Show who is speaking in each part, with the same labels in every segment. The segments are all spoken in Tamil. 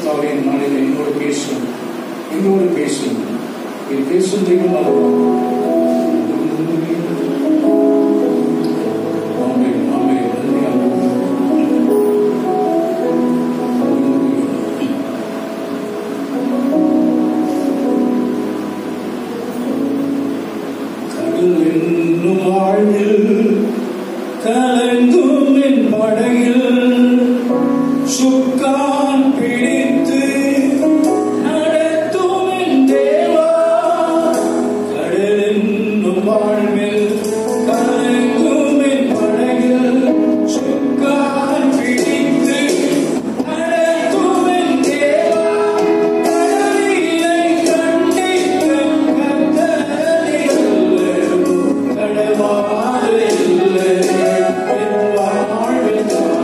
Speaker 1: கர்த்தாவே இந்த நாளில் என்னோடு பேசும் என்னோடு பேசும் இது பேசும் தெய்வம் அல்லவா ஆமென், ஆமென். நன்றி ஆண்டவரே. கடல் என்னும் வாழ்வில் கலங்கும் என் படகில் சுக்கான் பிடித்து நடத்தும் என் தேவா கடல் என்னும் வாழ்வில் கலங்கும் என் படகில் சுக்கான் பிடித்து நடத்தும் என் தேவா கடலினை கண்டித்த கர்த்தரே கடவாறு இல்லை என் வாழ்வில்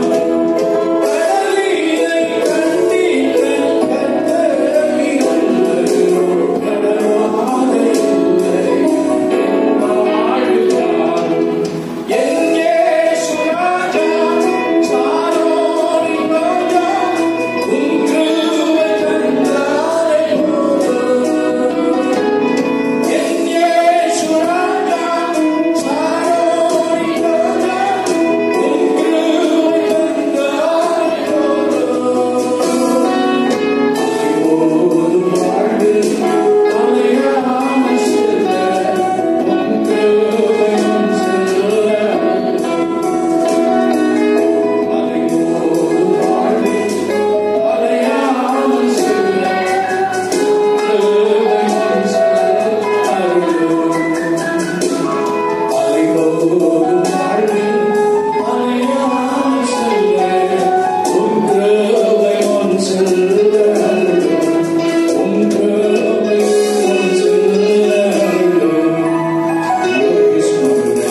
Speaker 1: கடலினை கண்டித்த கர்த்தரே கடவாறு இல்லை என் வாழ்வில் எங்கே சுராஜா சாரோரி ராஜா உன் கிருபை தந்தாரே எங்கே சுராஜா சாரோரி ராஜா உன் கிருபை தந்தாரே போதும் வாழ்வில் அலையாமல் செல்ல உன் கிருபை முன் செல்ல அலையோடு வாழ்வில் அலையாமல் செல்ல கிருபை முன் செல்ல அருளும். அலையோடு வாழ்வில் அலையாமல் செல்ல உன் கிருபை முன் செல்ல அருளும். உன் கிருபை முன் செல்ல அருளும். இதோடு பேசுவாங்க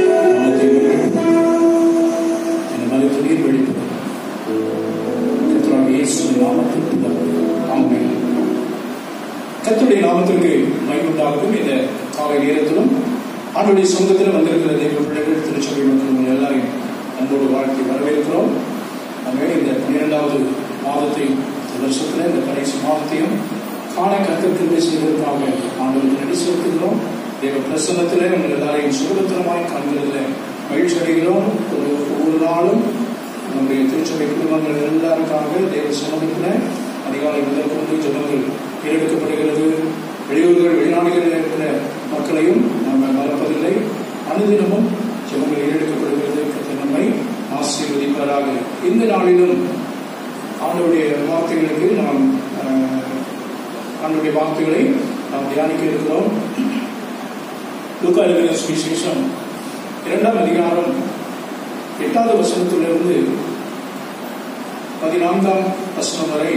Speaker 1: நமக்கு என் மனத்திலே வெளிப்படும் கர்த்தராகிய இயேசு நாமத்தில் பிதாவே. ஆமென். கர்த்தருடைய நாமத்திற்கு மகிழ்வுண்டாகட்டும் இந்த காலை நேரத்திலும் ஆண்டுடைய சொந்தத்தில் வந்திருக்கிற தெய்வ பிள்ளைகள் திருச்சபை மக்கள் உங்கள் எல்லாரையும் அன்போடு வாழ்த்தி வரவேற்கிறோம் நம்ம இந்த பன்னிரெண்டாவது மாதத்தை இந்த வருஷத்துல இந்த கடைசி மாதத்தையும் காண கத்திற்கு செய்வதற்காக ஆண்டவருக்கு நடி செலுத்துகிறோம் தேவ பிரசன்னத்திலே உங்கள் எல்லாரையும் சுகபத்திரமாய் காண்கிறதில் மகிழ்ச்சி அடைகிறோம் ஒரு ஒவ்வொரு நாளும் நம்முடைய திருச்சபை குடும்பங்கள் எல்லாருக்காக தேவ சமூகத்தில் அதிகாலை முதல் கொண்டு ஜனங்கள் ஏறெடுக்கப்படுகிறது வெளியூர்கள் வெளிநாடுகளில் இருக்கிற மக்களையும் நம்ம மறப்பதில்லை அனுதினமும் ஜனங்கள் ஏறெடுக்கப்படுகிறது கர்த்தர் நம்மை ஆசீர்வதிப்பாராக இந்த நாளிலும் ஆண்டவருடைய வார்த்தைகளுக்கு நாம் அஹ், ஆண்டவருடைய வார்த்தைகளை நாம் தியானிக்க இருக்கிறோம் லூக்கா எழுதின சுவிசேஷம் இரண்டாம் அதிகாரம் எட்டாவது வசனத்திலிருந்து பதினான்காம் வசனம் வரை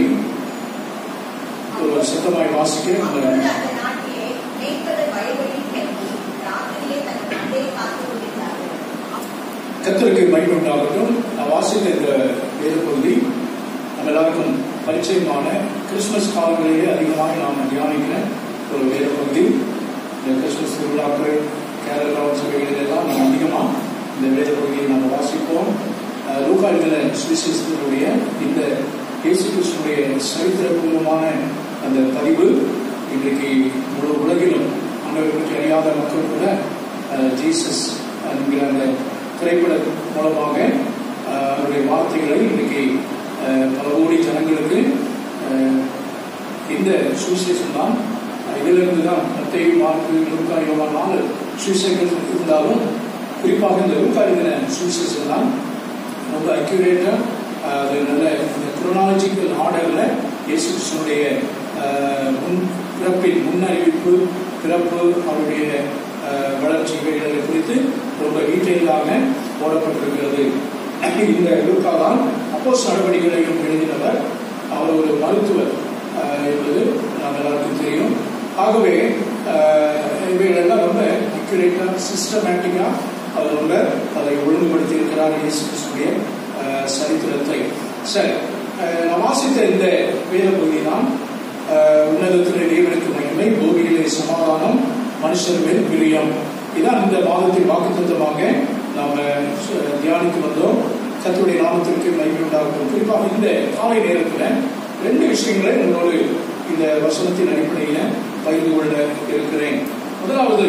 Speaker 1: ஒரு சத்தமாய் வாசிக்க
Speaker 2: அப்பொழுது
Speaker 1: உங்களை
Speaker 2: அந்த நாட்டிலே மேய்ப்பதர் வயல்வெளியில் தங்கி, ராத்திரியே தன் மந்தையை காத்துக் கொண்டிருந்தார்கள்.
Speaker 1: கத்தருக்கு மகிழ்வுண்டாகட்டும் நான் வாசித்த இந்த வேத பகுதி நம்ம எல்லாருக்கும் பரிச்சயமான கிறிஸ்துமஸ் காலங்களிலே அதிகமாக நாம் தியானிக்கிற ஒரு வேத பகுதி இந்த கிறிஸ்துமஸ் திருவிழாக்கள் கேரளா சபைகளில் எல்லாம் நம்ம அதிகமாக இந்த வேத பகுதியை நாம் வாசிப்போம் அஹ் லூக்கா எழுதின சுவிசேஷத்தினுடைய இந்த இயேசு கிறிஸ்துடைய சரித்திரபூர்வமான அந்த பதிவு இன்றைக்கு முழு உலகிலும் ஆண்டவரை பற்றி அறியாத மக்கள் கூட அஹ், ஜீசஸ் என்கிற அந்த திரைப்பட மூலமாக அஹ், அவருடைய வார்த்தைகளை இன்றைக்கு அஹ், பல கோடி ஜனங்களுக்கு அஹ், இந்த சுவிசேஷம் தான் இதிலிருந்து தான் மத்தேயு மார்க்கு லூக்கா யோவான் நாலு சுவிசேஷங்கள் இருந்தாலும் குறிப்பாக இந்த லூக்கா எழுதின சுவிசேஷம் தான் ரொம்ப அக்யூரேட்டா அது நல்ல இந்த குரோனாலஜிக்கல் ஆர்டர்ல இயேசு கிறிஸ்துனுடைய அஹ், முன் பிறப்பின் முன்னறிவிப்பு பிறப்பு அவருடைய அஹ், வளர்ச்சி இவைகளை குறித்து ரொம்ப டீட்டெயிலாக போடப்பட்டிருக்கிறது இந்த லூக்கா தான் அப்போஸ் நடவடிக்கைகளையும் எழுதினவர் அவர் ஒரு மருத்துவர் அஹ், என்பது நாம் எல்லாருக்கும் தெரியும் ஆகவே அஹ், இவைகளெல்லாம் ரொம்ப அக்யூரேட்டா சிஸ்டமேட்டிக்கா அவர் ரொம்ப அதை ஒழுங்குபடுத்தி இருக்கிறார் இயேசு கிறிஸ்துடைய அஹ், சரித்திரத்தை சரி அஹ், நான் வாசித்த இந்த வேத பகுதி தான் அஹ், உன்னதத்திலே தேவனுக்கு மகிமை பூமியிலே சமாதானம் மனுஷர் மேல் பிரியம் இதான் இந்த மாதத்தின் வாக்குத்தத்தமாக நாம அஹ், தியானித்து வந்தோம் கர்த்தருடைய நாமத்திற்கு மகிமை உண்டாகட்டும் குறிப்பாக இந்த காலை நேரத்தில் ரெண்டு விஷயங்களை உங்களோடு இந்த வசனத்தின் அடிப்படையில் பகிர்ந்து கொள்ள இருக்கிறேன் முதலாவது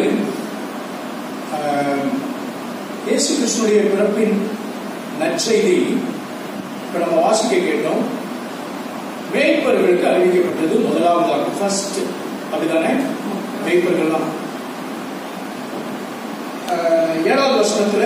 Speaker 1: ஆஹ், இயேசு கிறிஸ்துடைய பிறப்பின் நற்செய்தி இப்ப நம்ம வாசிக்க கேட்டோம் மேய்ப்பர்களுக்கு அறிவிக்கப்பட்டது முதலாவதாக ஃபர்ஸ்ட் அப்படிதானே மேய்ப்பர்கள் தான் ஆஹ், ஏழாவது வசனத்துல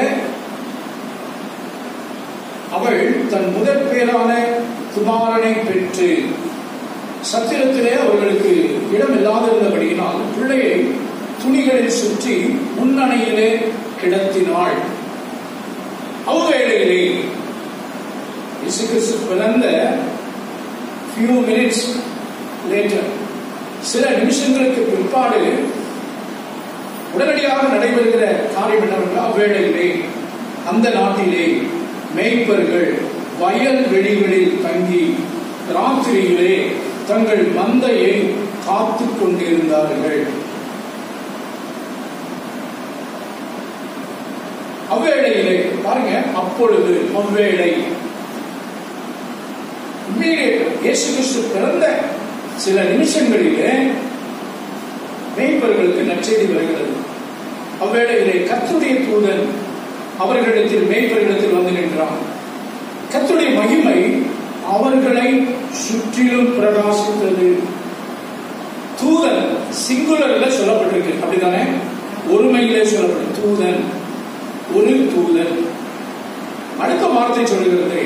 Speaker 1: அவள் தன் முதற் பேரான குமாரனை பெற்று சத்திரத்திலே அவர்களுக்கு இடம் இல்லாதிருந்தபடியினால் பிள்ளையை துணிகளில் சுற்றி முன்னணையிலே கிடத்தினாள் அவ்வேளையிலே இயேசு கிறிஸ்து பிறந்த few minutes later சில நிமிஷங்களுக்கு பிற்பாடு உடனடியாக நடைபெறுகிற காரியம் என்னவென்றால் அவ்வேளையிலே அந்த நாட்டிலே மேய்ப்பர்கள் வயல் வெளிகளில் தங்கி ராத்திரியிலே தங்கள் மந்தையை காத்துக் கொண்டிருந்தார்கள் அவ்வேளையிலே பாருங்க அப்பொழுது அவ்வேளை Immediate, இயேசு கிறிஸ்து பிறந்த சில நிமிஷங்களிலே மேய்ப்பர்களுக்கு நற்செய்தி வருகிறது அவ்வேளையிலே கர்த்தருடைய தூதன் அவர்களிடத்தில் மேய்ப்பர்களிடத்தில் வந்து நின்றான் கர்த்தருடைய மகிமை அவர்களை சுற்றிலும் பிரகாசித்தது தூதன் சிங்குலர்ல சொல்லப்பட்டிருக்கு அப்படிதானே ஒருமையிலே சொல்லப்பட்டு தூதன் ஒரு தூதன் அடுத்த வார்த்தை சொல்லுகிறது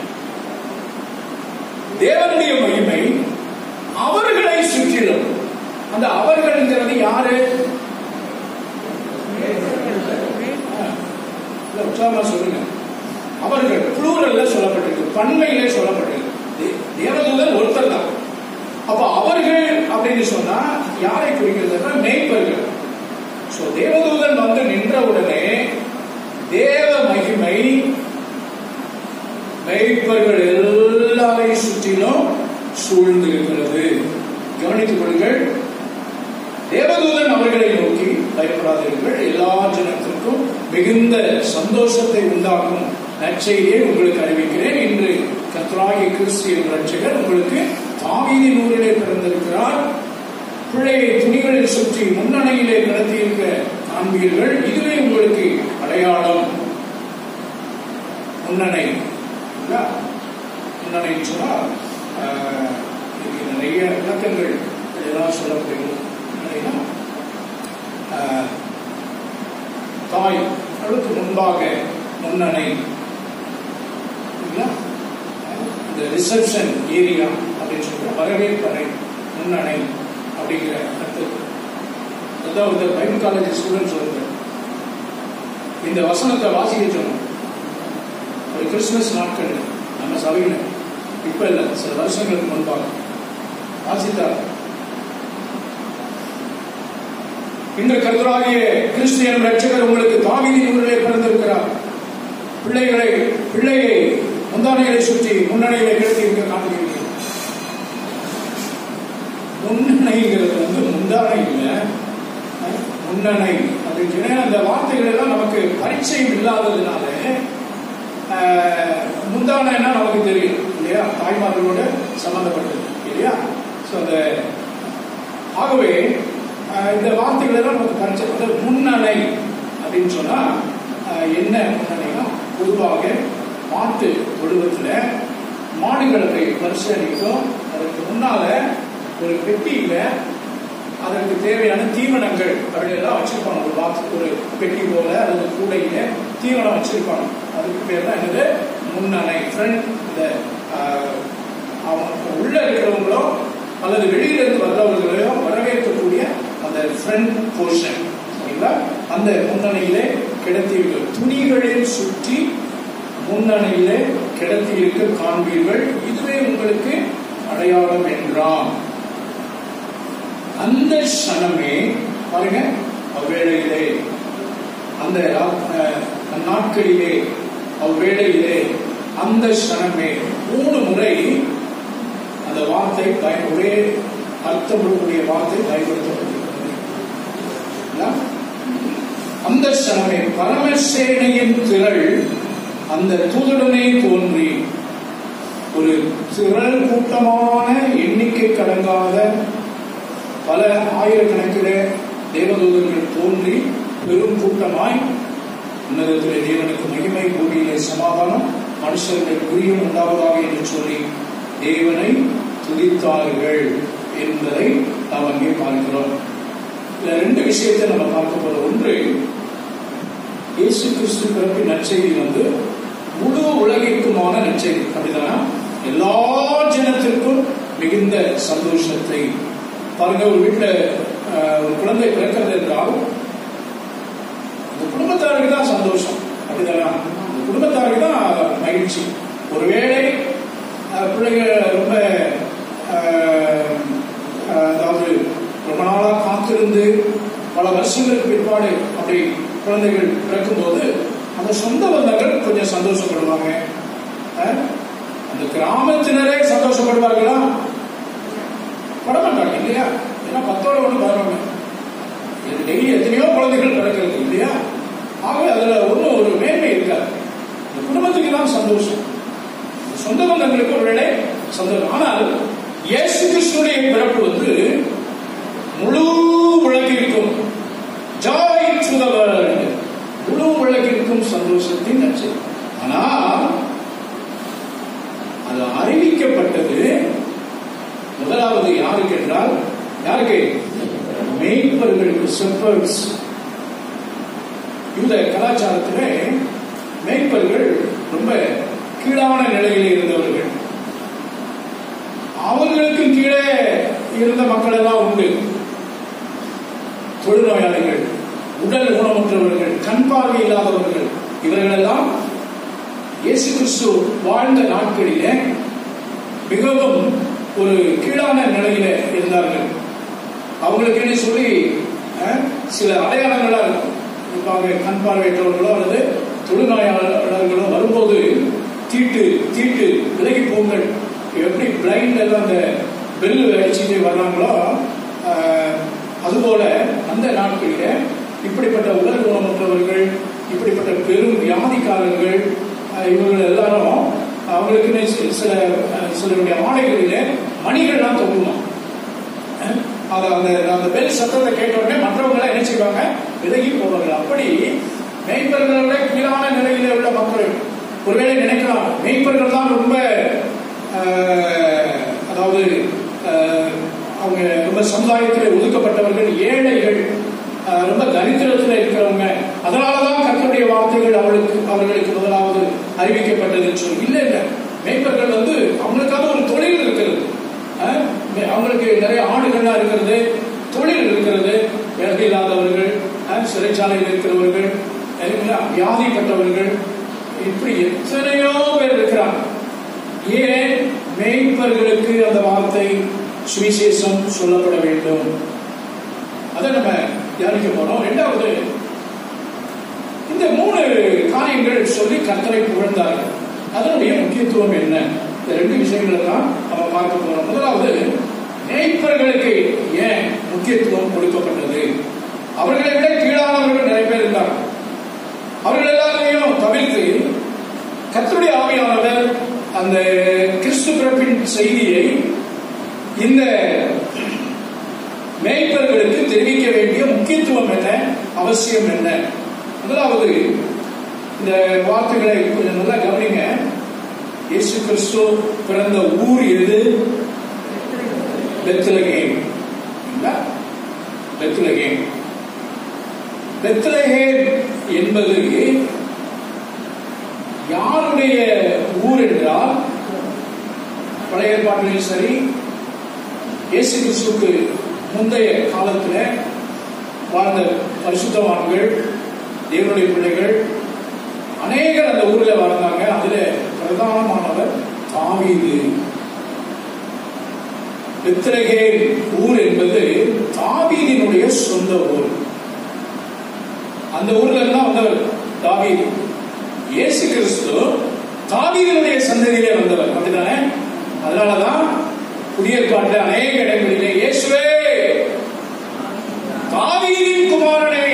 Speaker 1: தேவனுடைய மகிமை அவர்களை சுற்றிலும் அந்த அவர்கள்ங்கிறது யாரு இல்ல, உற்சாகமா சொல்லுங்க அவர்கள் ப்ளூரல்ல சொல்லப்பட்டிருக்கு பன்மையிலே சொல்லப்பட்டிருக்கு தே- தேவதூதன் ஒருத்தர் தான் அப்ப அவர்கள் அப்படின்னு சொன்னா யாரை குறிக்கிறதுனா மேய்ப்பர்கள் சோ தேவதூதன் வந்து நின்ற உடனே தேவ மகிமை மேய்ப்பர்கள் எல்லாரையும் சுற்றிலும் சூழ்ந்து இருக்கிறது கவனித்துக் கொள்ளுங்கள் தேவதூதன் அவர்களை நோக்கி பயப்படாதீர்கள் எல்லா ஜனத்திற்கும் மிகுந்த சந்தோஷத்தை உண்டாக்கும் நற்செய்தியை உங்களுக்கு அறிவிக்கிறேன் இன்று கர்த்தராகிய கிறிஸ்து என்ற ரட்சகர் உங்களுக்கு தாவீதி நூறிலே பிறந்திருக்கிறார் பிள்ளையை துணிகளில் சுற்றி முன்னணையிலே கடத்தியிருக்க காண்பீர்கள் இதுவே உங்களுக்கு அடையாளம் முன்னணை இல்ல? முன்னணைன்னு சொன்னா ஆஹ், இதுக்கு நிறைய விளக்கங்கள் இதெல்லாம் சொல்லப்படுகிறது முன்னணைனா ஆஹ், தாய் அவளுக்கு முன்பாக முன்னணை இல்லைங்களா? இந்த ரிசப்ஷன் ஏரியா அப்படின்னு சொல்ற வரவேற்பறை முன்னணை அப்படிங்கிற கருத்து அதான் இந்த பைபிள் காலேஜ் ஸ்டூடெண்ட்ஸ் வந்து இந்த வசனத்தை வாசிக்க சொன்னோம் ஒரு கிறிஸ்துமஸ் நாட்கள் நம்ம சபையில் இப்ப இல்ல சில வருஷங்களுக்கு முன்பாக வாசித்தார் இந்த கர்த்தராகிய கிறிஸ்தியன் ரட்சகர் உங்களுக்கு தாவீதி நூலிலே பிறந்திருக்கிறார் பிள்ளைகளை பிள்ளையை முந்தானைகளை சுற்றி முன்னணியிலே கிடத்தி இருக்க காண்கிறீர்கள் முன்னணைங்கிறது வந்து முந்தானை இல்லை முன்னணை அப்படின்னு சொன்னா அந்த வார்த்தைகள் எல்லாம் நமக்கு பரிச்சயம் இல்லாததுனால ஆஹ், முந்தானைன்னா நமக்கு தெரியும் இல்லையா தாய்மார்களோட சம்பந்தப்பட்டது இல்லையா ஸோ அந்த ஆகவே ஆஹ், இந்த வார்த்தைகள் எல்லாம் நமக்கு பரிச்சயம் அதாவது முன்னணை அப்படின்னு சொன்னா ஆஹ், என்ன முன்னணைனா பொதுவாக மாட்டு தொழுவத்துல மாடுகளை பரிசீலிக்கும் அதற்கு முன்னால ஒரு பெட்டியில அதற்கு தேவையான தீவனங்கள் அப்படியெல்லாம் வச்சிருப்பாங்க ஒரு பாக்ஸ் ஒரு பெட்டி போல அல்லது கூடையில தீவனம் வச்சிருப்பாங்க அதுக்கு பேர் தான் என்னது முன்னணை ஃப்ரண்ட் இந்த ஆஹ், அவங்க உள்ள இருக்கிறவங்களோ அல்லது வெளியில இருந்து வர்றவர்களையோ வரவேற்கக்கூடிய அந்த ஃப்ரண்ட் போர்ஷன் சரிங்களா அந்த முன்னணியிலே கிடத்தீர்கள் துணிகளில் சுற்றி முன்னணியிலே கிடத்தி இருக்க காண்பீர்கள் இதுவே உங்களுக்கு அடையாளம் என்றான் அந்த சனமே பாருங்க அவ்வேளையிலே அந்த ரா- அஹ், நாட்களிலே அவ்வேளையிலே அந்த சனமே மூணு முறை அந்த வார்த்தை பய- ஒரே அர்த்தமுடைய வார்த்தை பயன்படுத்தப்பட்டிருக்கிறது இல்ல? அந்த சனமே பரமசேனையின் திரள் அந்த தூதுடனே தோன்றி ஒரு திரள் கூட்டமான பல ஆயிரக்கணக்கிலே தேவதூதர்கள் தோன்றி பெரும் கூட்டமாய் உன்னதத்திலே தேவனுக்கு மகிமை பூமியிலே சமாதானம் மனுஷர்கள் பிரியம் உண்டாவதாக என்று சொல்லி தேவனை துதித்தார்கள் என்பதை நாம் அங்கே பார்க்கிறோம் இதுல ரெண்டு விஷயத்தை நம்ம பார்க்க போறோம் ஒன்று இயேசு கிறிஸ்து பிறப்பின் நற்செய்தி வந்து முழு உலகிற்குமான நற்செய்தி அப்படிதானா எல்லா ஜனத்திற்கும் மிகுந்த சந்தோஷத்தை பாருங்க ஒரு வீட்டுல அஹ், ஒரு குழந்தை பிறக்கிறது என்றால் அந்த குடும்பத்தாருக்கு தான் சந்தோஷம் அப்படிதானா அந்த குடும்பத்தாருக்கு தான் மகிழ்ச்சி ஒருவேளை அஹ், பிள்ளைங்க ரொம்ப அஹ், அஹ், அதாவது ரொம்ப நாளா காத்திருந்து பல வருஷங்களுக்கு பிற்பாடு அப்படி குழந்தைகள் பிறக்கும்போது அந்த சொந்த பந்தங்கள் கொஞ்சம் சந்தோஷப்படுவாங்க அஹ், அந்த கிராமத்தினரே சந்தோஷப்படுவார்களா பட மாட்டாங்க இல்லையா ஏன்னா பத்தோட ஒன்று பதினொன்று இது டெய்லி எத்தனையோ குழந்தைகள் பிறக்கிறது இல்லையா ஆகவே அதுல ஒன்றும் ஒரு மேன்மை இருக்காது இந்த குடும்பத்துக்கு தான் சந்தோஷம் இந்த சொந்த பந்தங்களுக்கு ஒருவேளை சந்தோஷம் ஆனால் இயேசு கிறிஸ்துடைய பிறப்பு வந்து முழு உலகிற்கும் ஜாய் டு த வேர்ல்ட் முழு உலகிற்கும் சந்தோஷத்தின் நச்சு ஆனால் அது அறிவிக்கப்பட்டது முதலாவது யாருக்கு என்றால் யாருக்கு மேய்ப்பர்களுக்கு செப்பர்ஸ் இந்த கலாச்சாரத்திலே மேய்ப்பர்கள் ரொம்ப கீழான நிலையில் இருந்தவர்கள் அவர்களுக்கு கீழே இருந்த மக்கள் எல்லாம் உண்டு தொழுநோயாளிகள் உடல் ஊனமுற்றவர்கள் கண் பார்வை இல்லாதவர்கள் இவர்களெல்லாம் இயேசு கிறிஸ்து வாழ்ந்த நாட்களிலே மிகவும் ஒரு கீழான நிலையில இருந்தார்கள் அவங்களுக்குன்னு சொல்லி அஹ், சில அடையாளங்களா இருக்கும் இப்ப அவங்க கண் பார்வையற்றவர்களோ அல்லது தொழுநோயாளர்களோ வரும்போது தீட்டு தீட்டு விலகி போங்கள் எப்படி பிளைண்ட் எல்லாம் அந்த பெல் அடிச்சுட்டு வர்றாங்களோ அஹ், அதுபோல அந்த நாட்களில இப்படிப்பட்ட உடல் ஊனமுற்றவர்கள் இப்படிப்பட்ட பெரும் வியாதிக்காரர்கள் அஹ், இவர்கள் எல்லாரும் அவங்களுக்குன்னு சி- சில அஹ், சிலருடைய ஆடைகளிலே மணிகள்லாம் தொங்குமா அஹ், அது அந்த அந்த பெல் சத்தத்தை கேட்ட உடனே மற்றவங்க என்ன செய்வாங்க விலகி போவார்கள் அப்படி மெய்ப்பர்களோட கீழான நிலையில உள்ள மக்கள் ஒருவேளை நினைக்கலாம் மெய்ப்பர்கள் தான் ரொம்ப அஹ், அதாவது அஹ், அவங்க ரொம்ப சமுதாயத்தில் ஒதுக்கப்பட்டவர்கள் ஏழைகள் அஹ், ரொம்ப தரித்திரத்தில் இருக்கிறவங்க அதனாலதான் கர்த்தருடைய வார்த்தைகள் அவளுக்கு அவர்களுக்கு முதலாவது அறிவிக்கப்பட்டதுன்னு சொல்லி இல்லை இல்லை மேய்ப்பர்கள் வந்து அவங்களுக்காக ஒரு தொழில் இருக்கிறது அஹ், அவங்களுக்கு நிறைய ஆடுகள்லாம் இருக்கிறது தொழில் இருக்கிறது வேலை இல்லாதவர்கள் அஹ், சிறைச்சாலையில் இருக்கிறவர்கள் இல்லைங்களா? வியாதிப்பட்டவர்கள் இப்படி எத்தனையோ பேர் இருக்கிறாங்க ஏன் மேய்ப்பர்களுக்கு அந்த வார்த்தை சுவிசேஷம் சொல்லப்பட வேண்டும் அதை நம்ம தியானிக்க போறோம் ரெண்டாவது இந்த மூணு காரியங்கள் சொல்லி கர்த்தரை புகழ்ந்தார்கள் அதனுடைய முக்கியத்துவம் என்ன இந்த ரெண்டு விஷயங்களை தான் நம்ம பார்க்க போறோம் முதலாவது மேய்ப்பர்களுக்கு ஏன் முக்கியத்துவம் கொடுக்கப்பட்டது அவர்களை விட கீழானவர்கள் நிறைய பேர் இருந்தாங்க அவர்கள் எல்லாரையும் தவிர்த்து கர்த்தருடைய ஆவியானவர் அந்த கிறிஸ்து பிறப்பின் செய்தியை இந்த மேய்ப்பர்களுக்கு தெரிவிக்க வேண்டிய முக்கியத்துவம் என்ன அவசியம் என்ன முதலாவது இந்த வார்த்தைகளை கொஞ்சம் நல்லா கவனிங்க இயேசு கிறிஸ்து பிறந்த ஊர் எது பெத்லகேம் இல்லைங்களா? பெத்லகேம் பெத்லகேம் என்பது யாருடைய ஊர் என்றால் பழைய ஏற்பாட்டிலும் சரி இயேசு கிறிஸ்துவுக்கு முந்தைய காலத்துல வாழ்ந்த பரிசுத்தவான்கள் தேவனுடைய பிள்ளைகள் அநேகர் அந்த ஊர்ல வாழ்ந்தாங்க அதுல பிரதானமானவர் தாவீது பெத்லகேம் ஊர் என்பது தாவீதினுடைய சொந்த ஊர் அந்த ஊர்ல இருந்தா வந்தவர் தாவீது இயேசு கிறிஸ்து தாவீதினுடைய சந்ததியிலே வந்தவர் அப்படிதானே அதனாலதான் புதிய ஏற்பாட்டுல அநேக இடங்களிலே இயேசுவே தாவீதின் குமாரனே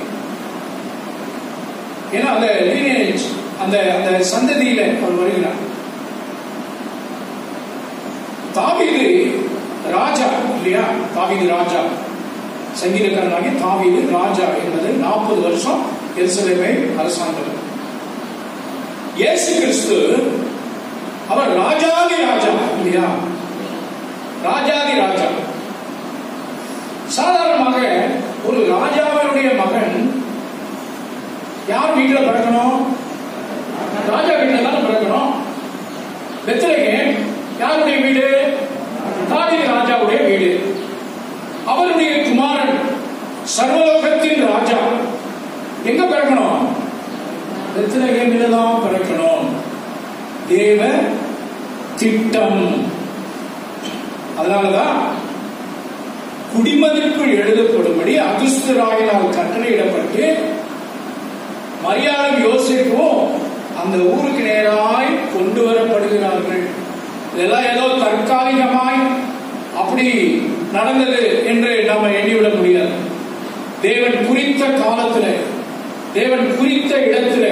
Speaker 1: ஏன்னா அந்த lineage, அந்த அந்த சந்ததியில அவர் வருகிறார் தாவீது ராஜா இல்லையா தாவீது ராஜா சங்கீதக்காரனாகி தாவீது ராஜா என்பது நாற்பது வருஷம் எருசலேமை அரசாண்டவர் இயேசு கிறிஸ்து அவர் ராஜாதி ராஜா இல்லையா ராஜாதி ராஜா சாதாரணமாக ஒரு ராஜாவினுடைய மகன் யார் வீட்டில் பிறக்கணும் ராஜா வீட்டில் தான் பிறக்கணும் பெத்லகேம் யாருடைய வீடு தாவீது ராஜாவுடைய வீடு அவருடைய குமாரன் சர்வலோகத்தின் ராஜா எங்க பிறக்கணும் பெத்லகேமில தான் பிறக்கணும் தேவ திட்டம் அதனாலதான் குடிமதிக்குள் எழுதப்படும்படி அகுஸ்து ராயினால் கட்டளையிடப்பட்டு மரியாதை யோசிப்பும் அந்த ஊருக்கு நேராய் கொண்டு வரப்படுகிறார்கள் இதெல்லாம் ஏதோ தற்காலிகமாய் அப்படி நடந்தது என்று நாம எண்ணிவிட முடியாது தேவன் குறித்த காலத்துல தேவன் குறித்த இடத்துல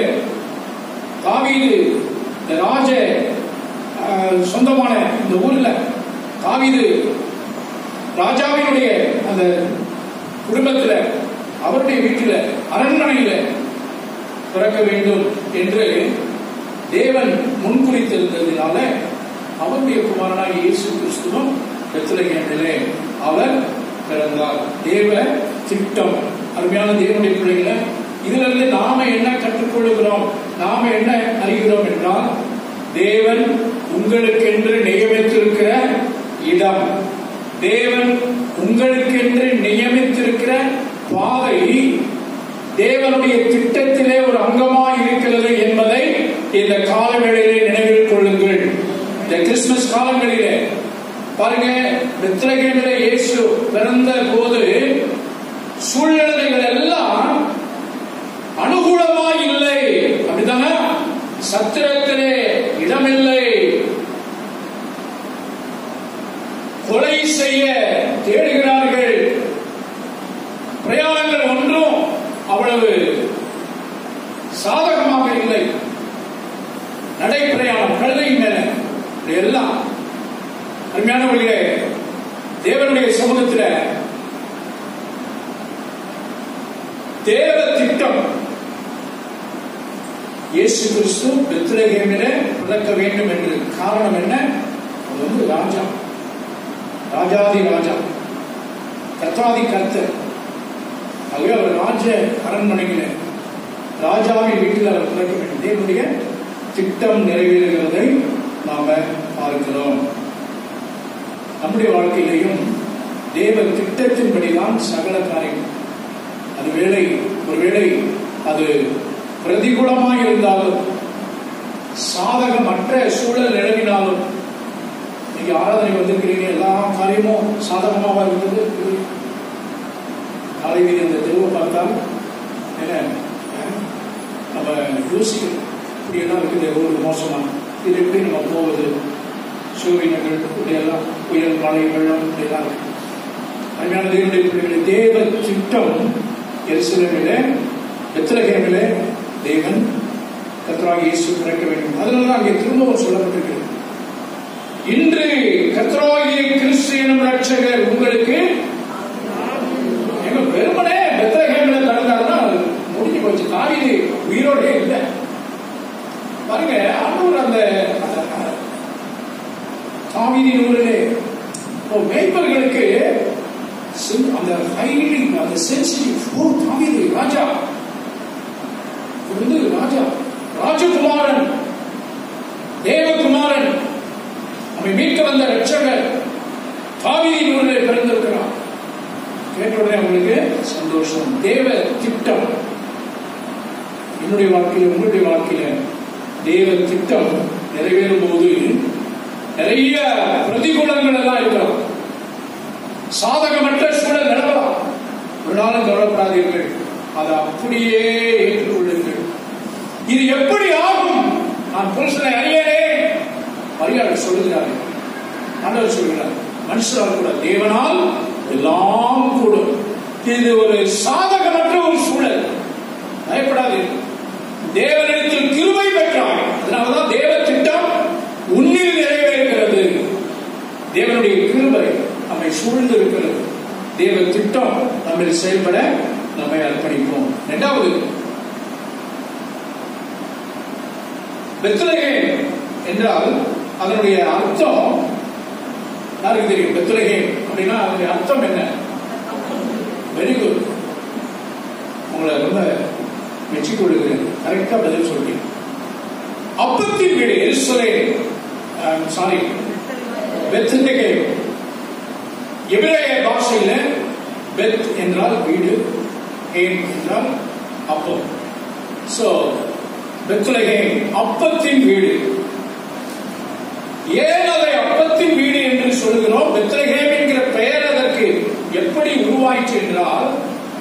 Speaker 1: தாவீது இந்த ராஜ அஹ், சொந்தமான இந்த ஊர்ல தாவீது ராஜாவினுடைய அந்த குடும்பத்துல அவருடைய வீட்டில அரண்மனையில பிறக்க வேண்டும் என்று தேவன் முன்குறித்திருந்ததினால அவருடைய குமாரனாக இயேசு கிறிஸ்துவும் பெத்லகேமிலே அவர் பிறந்தார் தேவ திட்டம் அருமையான தேவனுடைய பிள்ளைகளை இதுல இருந்து நாம என்ன கற்றுக்கொள்கிறோம் நாம என்ன அறிகிறோம் என்றால் தேவன் உங்களுக்கென்று நியமித்திருக்கிற இடம் தேவன் உங்களுக்கென்று நியமித்திருக்கிற பாதை தேவனுடைய திட்டத்திலே ஒரு அங்கமாய் இருக்கிறது என்பதை இந்த காலவேளையிலே நினைவில் கொள்ளுங்கள் இந்த கிறிஸ்துமஸ் காலங்களிலே பாருங்க பெத்லகேமிலே இயேசு பிறந்த போது சூழ்நிலைகள் எல்லாம் அனுகூலமாய் இல்லை அப்படித்தானே சத்திரத்திலே இடமில்லை கொலை செய்ய தேடுகிறார்கள் பிரயாணங்கள் ஒன்றும் அவ்வளவு சாதகமாக இல்லை நடைப்பிரயாணம் கழுதை மேல இது எல்லாம் அருமையானவர்களே தேவனுடைய சமூகத்தில் தேவ திட்டம் இயேசு கிறிஸ்து பெத்லகேமிலே பிறக்க வேண்டும் என்று காரணம் என்ன அது வந்து ராஜா ராஜாதி ராஜா கர்த்தாதி கர்த்தர் ஆகவே அவர் ராஜ அரண்மனையில ராஜாவின் வீட்டில் அவர் பிறக்க வேண்டும் தேவனுடைய திட்டம் நிறைவேறுகிறதை நாம பார்க்கிறோம் நம்முடைய வாழ்க்கையிலையும் தேவ திட்டத்தின்படிதான் சகல காரியம் அது வேலை ஒருவேளை அது பிரதிகூலமாய் இருந்தாலும் சாதகமற்ற சூழல் நிலவினாலும் நீங்க ஆராதனை வந்திருக்கிறீங்க எல்லா காரியமும் சாதகமாக இருந்தது காலையில் இந்த தெருவை பார்த்தால் என்ன அஹ், நம்ம யோசிக்கணும் இப்படி எல்லாம் இருக்குது ஊருக்கு மோசமா இது எப்படி நம்ம போவது சூரியனர்கள் இப்படி எல்லாம் புயல் மழை வெள்ளம் இப்படி எல்லாம் இருக்கு அருமையான தேவனுடைய பிள்ளைகளை தேவ திட்டம் எருசலேமிலே பெத்லகேமிலே தேவன் கர்த்தராக இயேசு பிறக்க வேண்டும் அதனால அங்கே திரும்பவும் சொல்லப்பட்டிருக்கிறது இன்று கர்த்தராகிய கிறிஸ்து எனும் ரட்சகர் உங்களுக்கு எங்க வெறுமனே பெத்லகேமில் பிறந்தாருன்னா அது முடிஞ்சு போச்சு தாவீது உயிரோடே இல்லை பாருங்க ஆண்டவர் அந்த அந்த- தாவீதின் ஊரிலே ஓ மேய்ப்பர்களுக்கு சென்- அந்த ஹைலி அந்த சென்சிட்டிவ் ஓ தாவீது ராஜா இவர் வந்து ராஜா ராஜகுமாரன் தேவகுமாரன் நம்மை மீட்க வந்த ரட்சகர் தாவீதின் ஊரிலே பிறந்திருக்கிறார் கேட்ட உடனே அவங்களுக்கு சந்தோஷம் தேவ திட்டம் என்னுடைய வாழ்க்கையில உங்களுடைய வாழ்க்கையில தேவ திட்டம் நிறைவேறும் போது நிறைய பிரதிகூலங்கள் எல்லாம் இருக்கலாம் சாதகமற்ற சூழல் நிலவலாம் ஒரு நாளும் கவலைப்படாதீர்கள் அதை அப்படியே ஏற்றுக்கொள்ளுங்கள் இது எப்படி ஆகும் நான் புருஷனை அறியனே மரியாதை சொல்லுகிறார்கள் ஆண்டவர் சொல்கிறார் மனுஷரால் கூட தேவனால் எல்லாம் கூடும் இது ஒரு சாதகமற்ற ஒரு சூழல் பயப்படாதீர்கள் தேவனிடத்தில் கிருபை பெற்றாய் அதனாலதான் தேவ திட்டம் உன்னில் நிறைவேறுகிறது தேவனுடைய கிருபை நம்மை சூழ்ந்து இருக்கிறது தேவ திட்டம் நம்ம செயல்பட நம்மை அர்ப்பணிப்போம் இரண்டாவது பெத்லகேம் என்றால் அதனுடைய அர்த்தம் யாருக்கு தெரியும் பெத்லகேம் அப்படின்னா அதனுடைய அர்த்தம் என்ன வெரி குட் உங்களை ரொம்ப மெச்சிக்கொள்ளுகிறேன் கரெக்டா பதில் சொல்றீங்க அப்பத்தின் வீடு எருசலே சாரி பெத்லகேம் எபிரேய பாஷையில பெத் என்றால் வீடு ஹேம் என்றால் அப்பம் சோ பெத்லகேம் அப்பத்தின் வீடு ஏன் அதை அப்பத்தின் வீடு என்று சொல்கிறோம் பெத்லகேம் என்கிற பெயர் அதற்கு எப்படி உருவாயிற்று என்றால்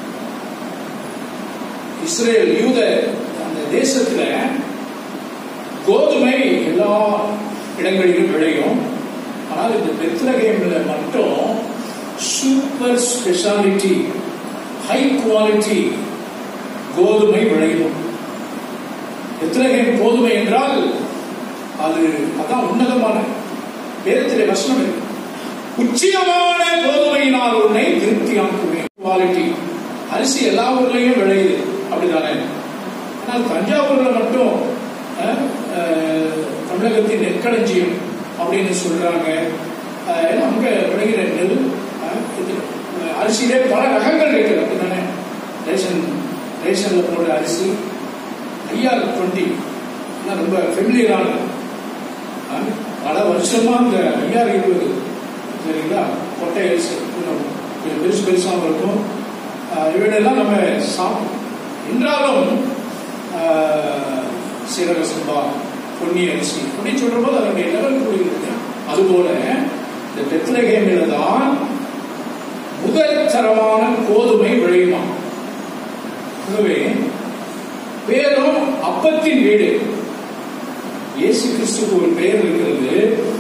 Speaker 1: இஸ்ரேல் யூத அந்த தேசத்துல கோதுமை எல்லா இடங்களிலும் விளையும் ஆனால் இந்த பெத்லகேம்ல மட்டும் சூப்பர் ஸ்பெஷாலிட்டி ஹை குவாலிட்டி கோதுமை விளையும் பெத்லகேம் கோதுமை என்றால் அது அதான் உன்னதமான வேதத்திலே வசனம் இருக்கு உச்சியமான கோதுமையினால் உன்னை திருப்தியாக்குவேன் குவாலிட்டி அரிசி எல்லா ஊர்லயும் விளையுது அப்படிதானே ஆனால் தஞ்சாவூர்ல மட்டும் அஹ், அஹ், தமிழகத்தின் நெற்களஞ்சியம் அப்படின்னு சொல்றாங்க அஹ், ஏன்னா அங்க விளைகிற நெல் அஹ், இது, அஹ், அரிசியிலே பல ரகங்கள் இருக்குது அப்படிதானே ரேஷன் ரேஷன்ல போடுற அரிசி ஐஆர் டுவெண்ட்டி ரொம்ப ஃபெமிலியரானது அஹ், பல வருஷமா இந்த ஐஆர் இருபது சரிங்களா கொட்டை அரிசி கொஞ்சம் கொஞ்சம் பெருசு பெருசாக இருக்கும் அஹ், இவைகளெல்லாம் நம்ம சாப்பிடும் என்றாலும் அஹ், சீரக சம்பா பொன்னி அரிசி அப்படின்னு சொல்ற போது அதனுடைய லெவல் கூடுகிறது அதுபோல இந்த பெத்லகேமில தான் முதல் தரமான கோதுமை விளையுமா ஆகவே பேரும் அப்பத்தின் வீடு இயேசு கிறிஸ்துக்கு ஒரு பெயர் இருக்கிறது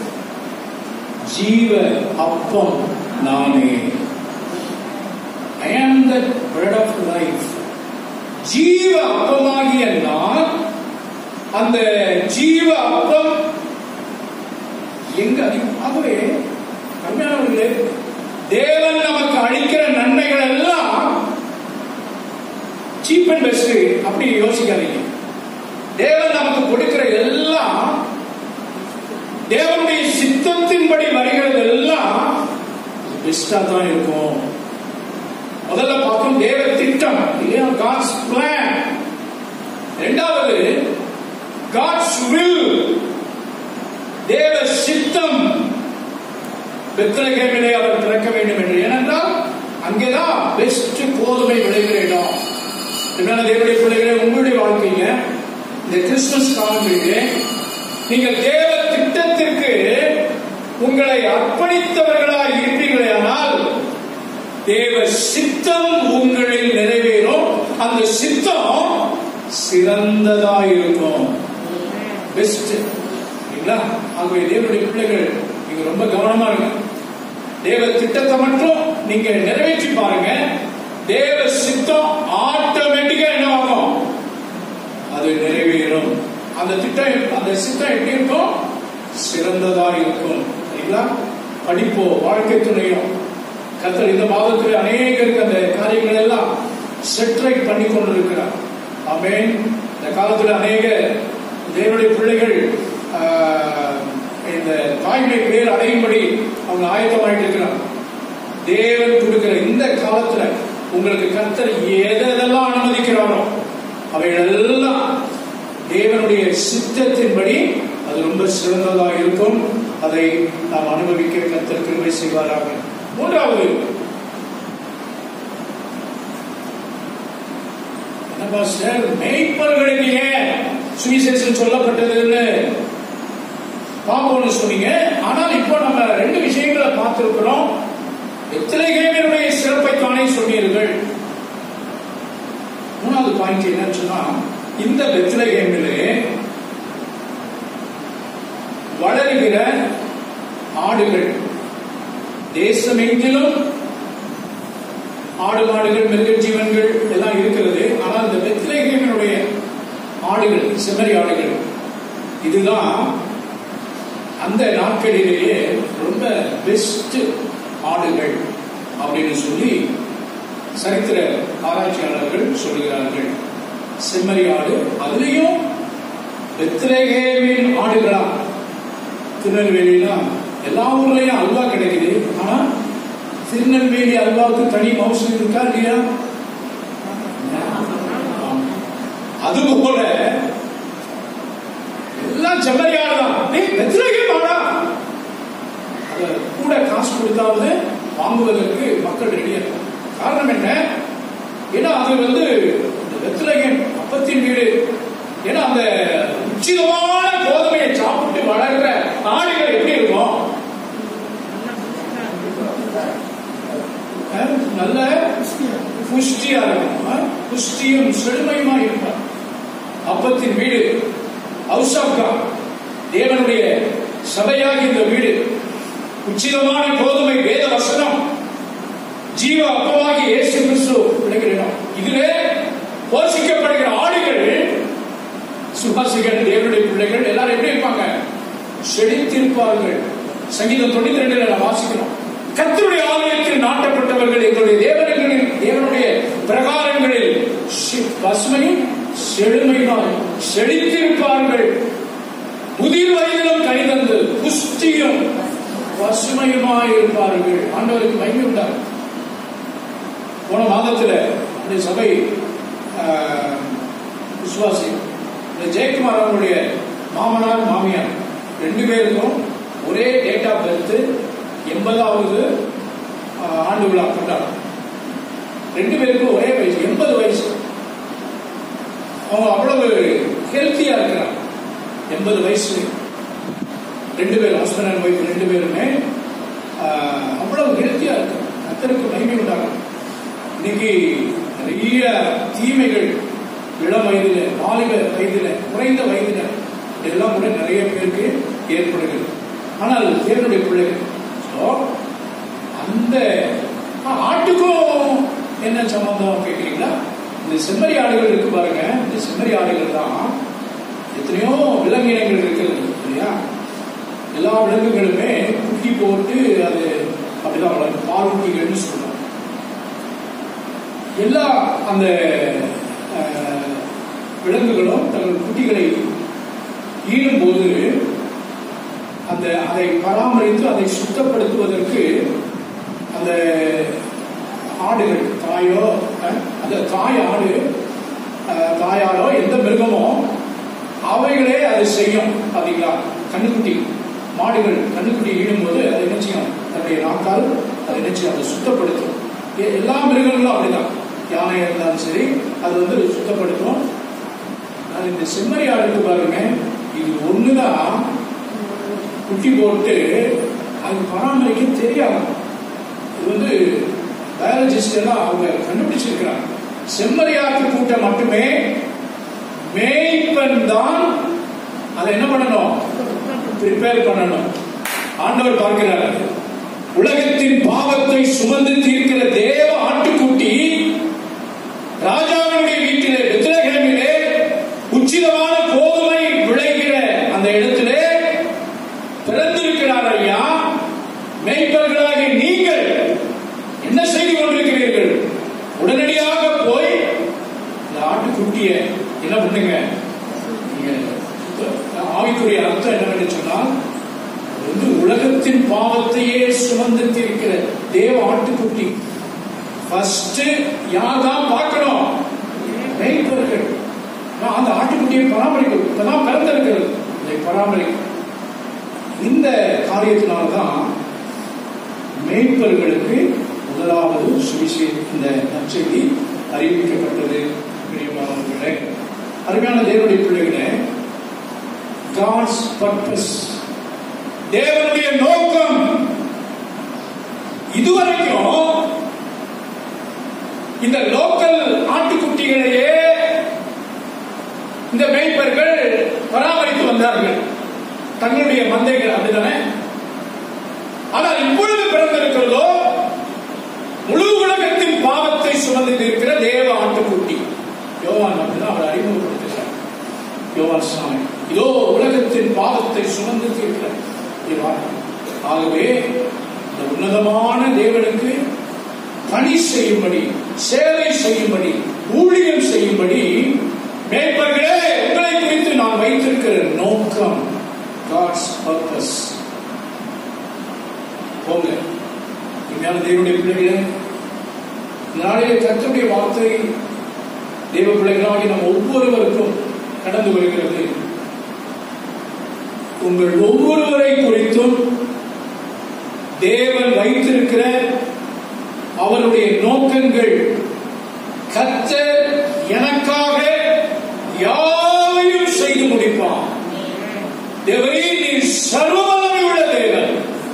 Speaker 1: ஜீவ அப்பம் நானே ஐ ஆம் த பிரெட் ஆஃப் லைஃப் ஜீவ அப்பமாகிய நான் அந்த ஜீவ அப்பம் எங்க அதிகம் ஆகவே கம்மியானவர்களே தேவன் நமக்கு அளிக்கிற நன்மைகள் எல்லாம் சீப் அண்ட் பெஸ்ட் அப்படி யோசிக்காதீங்க தேவன் நமக்கு கொடுக்கிற எல்லாம் தேவனுடைய சித்தத்தின்படி வருகிறது எல்லாம் பெஸ்டா தான் இருக்கும் முதல்ல பார்த்தோம் தேவ திட்டம் இல்லையா காட்ஸ் பிளான் இரண்டாவது காட்ஸ் வில் தேவ சித்தம் பெத்லகேமிலே அவர் பிறக்க வேண்டும் என்று ஏனென்றால் அங்கேதான் பெஸ்ட் கோதுமை விளைகிற இடம் இதனால தேவனுடைய பிள்ளைகளே உங்களுடைய வாழ்க்கையில இந்த கிறிஸ்துமஸ் காலங்களிலே நீங்கள் தேவ திட்டத்திற்கு உங்களை அர்ப்பணித்தவர்களாய் இருப்பீர்களே ஆனால் தேவ சித்தம் உங்களில் நிறைவேறும் அந்த சித்தம் சிறந்ததாய் இருக்கும் பெஸ்ட் இல்லைங்களா ஆகவே தேவனுடைய பிள்ளைகள் நீங்க ரொம்ப கவனமா இருங்க தேவ திட்டத்தை மட்டும் நீங்க நிறைவேற்றி பாருங்க தேவ சித்தம் ஆட்டோமேட்டிக்கா என்ன ஆகும் அது நிறைவேறும் அந்த திட்டம் அந்த சித்தம் எப்படி இருக்கும் சிறந்ததா இருக்கும் சரிங்களா படிப்போ வாழ்க்கை துணையும் கத்தர் இந்த மாதத்தில் அநேகருக்கு அந்த காரியங்கள் எல்லாம் செட்ரைட் பண்ணி கொண்டிருக்கிறார் ஆமென் இந்த காலத்தில் அநேக தேவனுடைய பிள்ளைகள் ஆஹ், இந்த தாய்மை பேர் அடையும்படி அவங்க ஆயத்தமாயிட்டு இருக்கிறாங்க தேவன் கொடுக்கிற இந்த காலத்துல உங்களுக்கு கர்த்தர் எதெல்லாம் அனுமதிக்கிறாரோ அவைகளெல்லாம் தேவனுடைய சித்தத்தின்படி அது ரொம்ப சிறந்ததா இருக்கும் அதை நாம் அனுபவிக்க கர்த்தர் கிருபை செய்வாராக மூன்றாவது என்ன பாஸ்டர் மேய்ப்பர்களுக்கு ஏன் சுவிசேஷம் சொல்லப்பட்டதுன்னு பார்ப்போம்னு சொன்னீங்க ஆனால் இப்போ நம்ம ரெண்டு விஷயங்களை பார்த்திருக்கிறோம் எத்திலேகேமியருடைய சிறப்பை தானே சொன்னீர்கள் மூணாவது பாயிண்ட் என்னன்னு சொன்னா இந்த பெத்லகேமிலே வளருகிற ஆடுகள் தேசமெங்கிலும் ஆடு மாடுகள் மிருக ஜீவன்கள் எல்லாம் இருக்கிறது ஆனால் இந்த பெத்லகேமினுடைய ஆடுகள் செம்மறி ஆடுகள் இதுதான் அந்த நாட்களிலேயே ரொம்ப பெஸ்ட் ஆடுகள் அப்படின்னு சொல்லி சரித்திர ஆராய்ச்சியாளர்கள் சொல்லுகிறார்கள் செம்மறி ஆடு அதுலயும் பெத்லகேமின் ஆடுகளா திருநெல்வேலினா எல்லா ஊர்லயும் அல்வா கிடைக்குது ஆனா திருநெல்வேலி அல்வாவுக்கு தனி மவுசு இருக்கா இல்லையா அது போல எல்லாம் செம்மறியாடு தான் டேய், பெத்லகேம் ஆடா அத கூட காசு கொடுத்தாவது வாங்குவதற்கு மக்கள் ரெடியா இருக்காங்க காரணம் என்ன ஏன்னா அது வந்து இந்த பெத்லகேம் அப்பத்தின் வீடு ஏன்னா அந்த உச்சிதமான கோதுமையை சாப்பிட்டு வளர்ற ஆடுகள் எப்படி இருக்கும் அஹ், நல்ல புஷ்டியா இருக்கும் அஹ், புஷ்டியும் செழுமையுமா இருக்கும் அப்பத்தின் வீடு ஹவுஸ் ஆஃப் காட் தேவனுடைய சபையாகி இந்த வீடு உச்சிதமான கோதுமை வேத வசனம் ஜீவ அப்பவாகி இயேசு கிறிஸ்து விளங்குகிற இடம் இதிலே போஷிக்கப்படுகிற ஆடுகள் சுபாசிகள் தேவனுடைய பிள்ளைகள் எல்லாரும் எப்படி இருப்பாங்க செழித்திருப்பார்கள் சங்கீதம் தொண்ணூத்தி ரெண்டுல நான் வாசிக்கிறோம் கர்த்தருடைய ஆலயத்தில் நாட்டப்பட்டவர்கள் எங்களுடைய தேவனங்களில் தேவனுடைய பிரகாரங்களில் சி- பசுமையும் செழுமையினால் செழித்திருப்பார்கள் புதிர் வயதிலும் கைதந்து புஷ்டியும் பசுமையுமாய் இருப்பார்கள் ஆண்டவருக்கு மகிமை உண்டாகும் போன மாதத்துல இந்த சபை ஆஹ், விசுவாசி இந்த ஜெயக்குமார் அவருடைய மாமனார் மாமியார் ரெண்டு பேருக்கும் ஒரே டேட் ஆஃப் பர்த் எண்பதாவது ஆஹ், ஆண்டு விழா கொண்டாடும் ரெண்டு பேருக்கும் ஒரே வயசு எண்பது வயசு அவங்க அவ்வளவு ஹெல்த்தியா இருக்கிறாங்க எண்பது வயசு ரெண்டு பேரும் ஹஸ்பண்ட் அண்ட் ஒய்ஃப் ரெண்டு பேருமே ஆஹ், அவ்வளவு ஹெல்த்தியா இருக்கு கத்தருக்கு மகிமை உண்டாகும் இன்னைக்கு நிறைய தீமைகள் இளம் வயதில வாலிப வயதில குறைந்த வயதில இதெல்லாம் கூட நிறைய பேருக்கு ஏற்படுகிறது ஆனால் தேவனுடைய பிள்ளைகள் So, அந்த ஆ, ஆட்டுக்கும் என்ன சம்பந்தம் கேட்குறீங்களா இந்த செம்மறி ஆடுகள் இருக்கு பாருங்க இந்த செம்மறி ஆடுகள் தான் எத்தனையோ விலங்கினங்கள் இருக்கிறது இல்லையா எல்லா விலங்குகளுமே குட்டி போட்டு அது அப்படிதான் வளரும் பால் குட்டிகள்னு சொல்றோம் எல்லா அந்த அஹ், விலங்குகளும் தங்கள் குட்டிகளை ஈடும்போது அந்த அதை பராமரித்து அதை சுத்தப்படுத்துவதற்கு அந்த ஆடுகள் தாயோ அஹ், அந்த தாய் ஆடு அஹ், தாயாரோ எந்த மிருகமோ அவைகளே அதை செய்யும் பாத்தீங்களா கண்ணுக்குட்டி மாடுகள் கண்ணுக்குட்டி ஈடும்போது அதை என்ன செய்யும் தன்னுடைய நாக்கால் அதை என்ன செய்யும் அதை சுத்தப்படுத்தும் எ- எல்லா மிருகங்களும் அப்படிதான் யானை இருந்தாலும் சரி அது வந்து சுத்தப்படுத்தும் ஆனால் இந்த செம்மறி ஆடுக்கு பாருங்க இது ஒண்ணுதான் குட்டி போட்டு அது பராமரிக்க தெரியாது இது வந்து பயாலஜிஸ்ட் எல்லாம் அவங்க கண்டுபிடிச்சிருக்கிறாங்க செம்மறியாட்டு கூட்டம் மட்டுமே மேய்ப்பன் தான் அதை என்ன பண்ணணும் ப்ரிப்பேர் பண்ணணும் ஆண்டவர் பார்க்கிறார் உலகத்தின் பாவத்தை சுமந்து தீர்க்கிற தேவ ஆட்டுக்குட்டி ராஜாவினுடைய வீட்டிலே பெத்லகேமிலே உச்சிதமான கோதுமை விளைகிற அந்த இடத்திலே பிறந்திருக்கிறார் ஐயா மேய்ப்பர்களாகிய நீங்கள் என்ன செய்து கொண்டிருக்கிறீர்கள் உடனடியாக போய் இந்த ஆட்டுக்குட்டிய என்ன பண்ணுங்க நீங்க ஆவிக்குரிய அர்த்தம் என்னவென்று சொன்னால் அது வந்து உலகத்தின் பாவத்தையே சுமந்து தீர்க்கிற தேவ ஆட்டுக்குட்டி ஃபர்ஸ்ட் யார் தான் பார்க்கணும் மேய்ப்பர்கள் நான் அந்த ஆட்டுக்குட்டியை பராமரிக்கும் இப்பதான் பிறந்திருக்கிறது இதை பராமரிக்கும் இந்த காரியத்தினால்தான் மேய்ப்பர்களுக்கு முதலாவது சுவிசே இந்த நற்செய்தி அறிவிக்கப்பட்டது பிரியமானவர்களே அருமையான தேவனுடைய பிள்ளைகளே காட்ஸ் பர்பஸ் தேவனுடைய நோக்கம் இதுவரைக்கும் இந்த லோக்கல் ஆட்டுக்குட்டிகளையே இந்த மேய்ப்பர்கள் பராமரித்து வந்தார்கள் தங்களுடைய மந்தைகள் அப்படிதானே ஆனால் இப்பொழுது பிறந்திருக்கிறதோ முழு உலகத்தின் பாவத்தை சுமந்து இருக்கிற தேவ ஆட்டுக்குட்டி யோவான் அப்படிதான் அவர் அறிமுகப்படுத்துகிறார் யோவான் சாமி இதோ உலகத்தின் பாவத்தை சுமந்து தீர்க்கிற தேவான் ஆகவே இந்த உன்னதமான தேவனுக்கு பணி செய்யும்படி சேவை செய்யும்படி ஊழியம் செய்யும்படி மேற்பர்களே உங்களை குறித்து நான் வைத்திருக்கிற நோக்கம் காட்ஸ் பர்பஸ் போங்க இனிமையான தேவனுடைய பிள்ளைகளே இந்த நாளிலே கர்த்தருடைய வார்த்தை தேவ பிள்ளைகளாகி நம் ஒவ்வொருவருக்கும் கடந்து வருகிறது உங்கள் ஒவ்வொருவரை குறித்தும் தேவன் வைத்திருக்கிற அவருடைய நோக்கங்கள் கர்த்தர் எனக்காக யாவையும் செய்து முடிப்பான் தேவரே நீ சர்வவல்லமை உள்ள தேவன்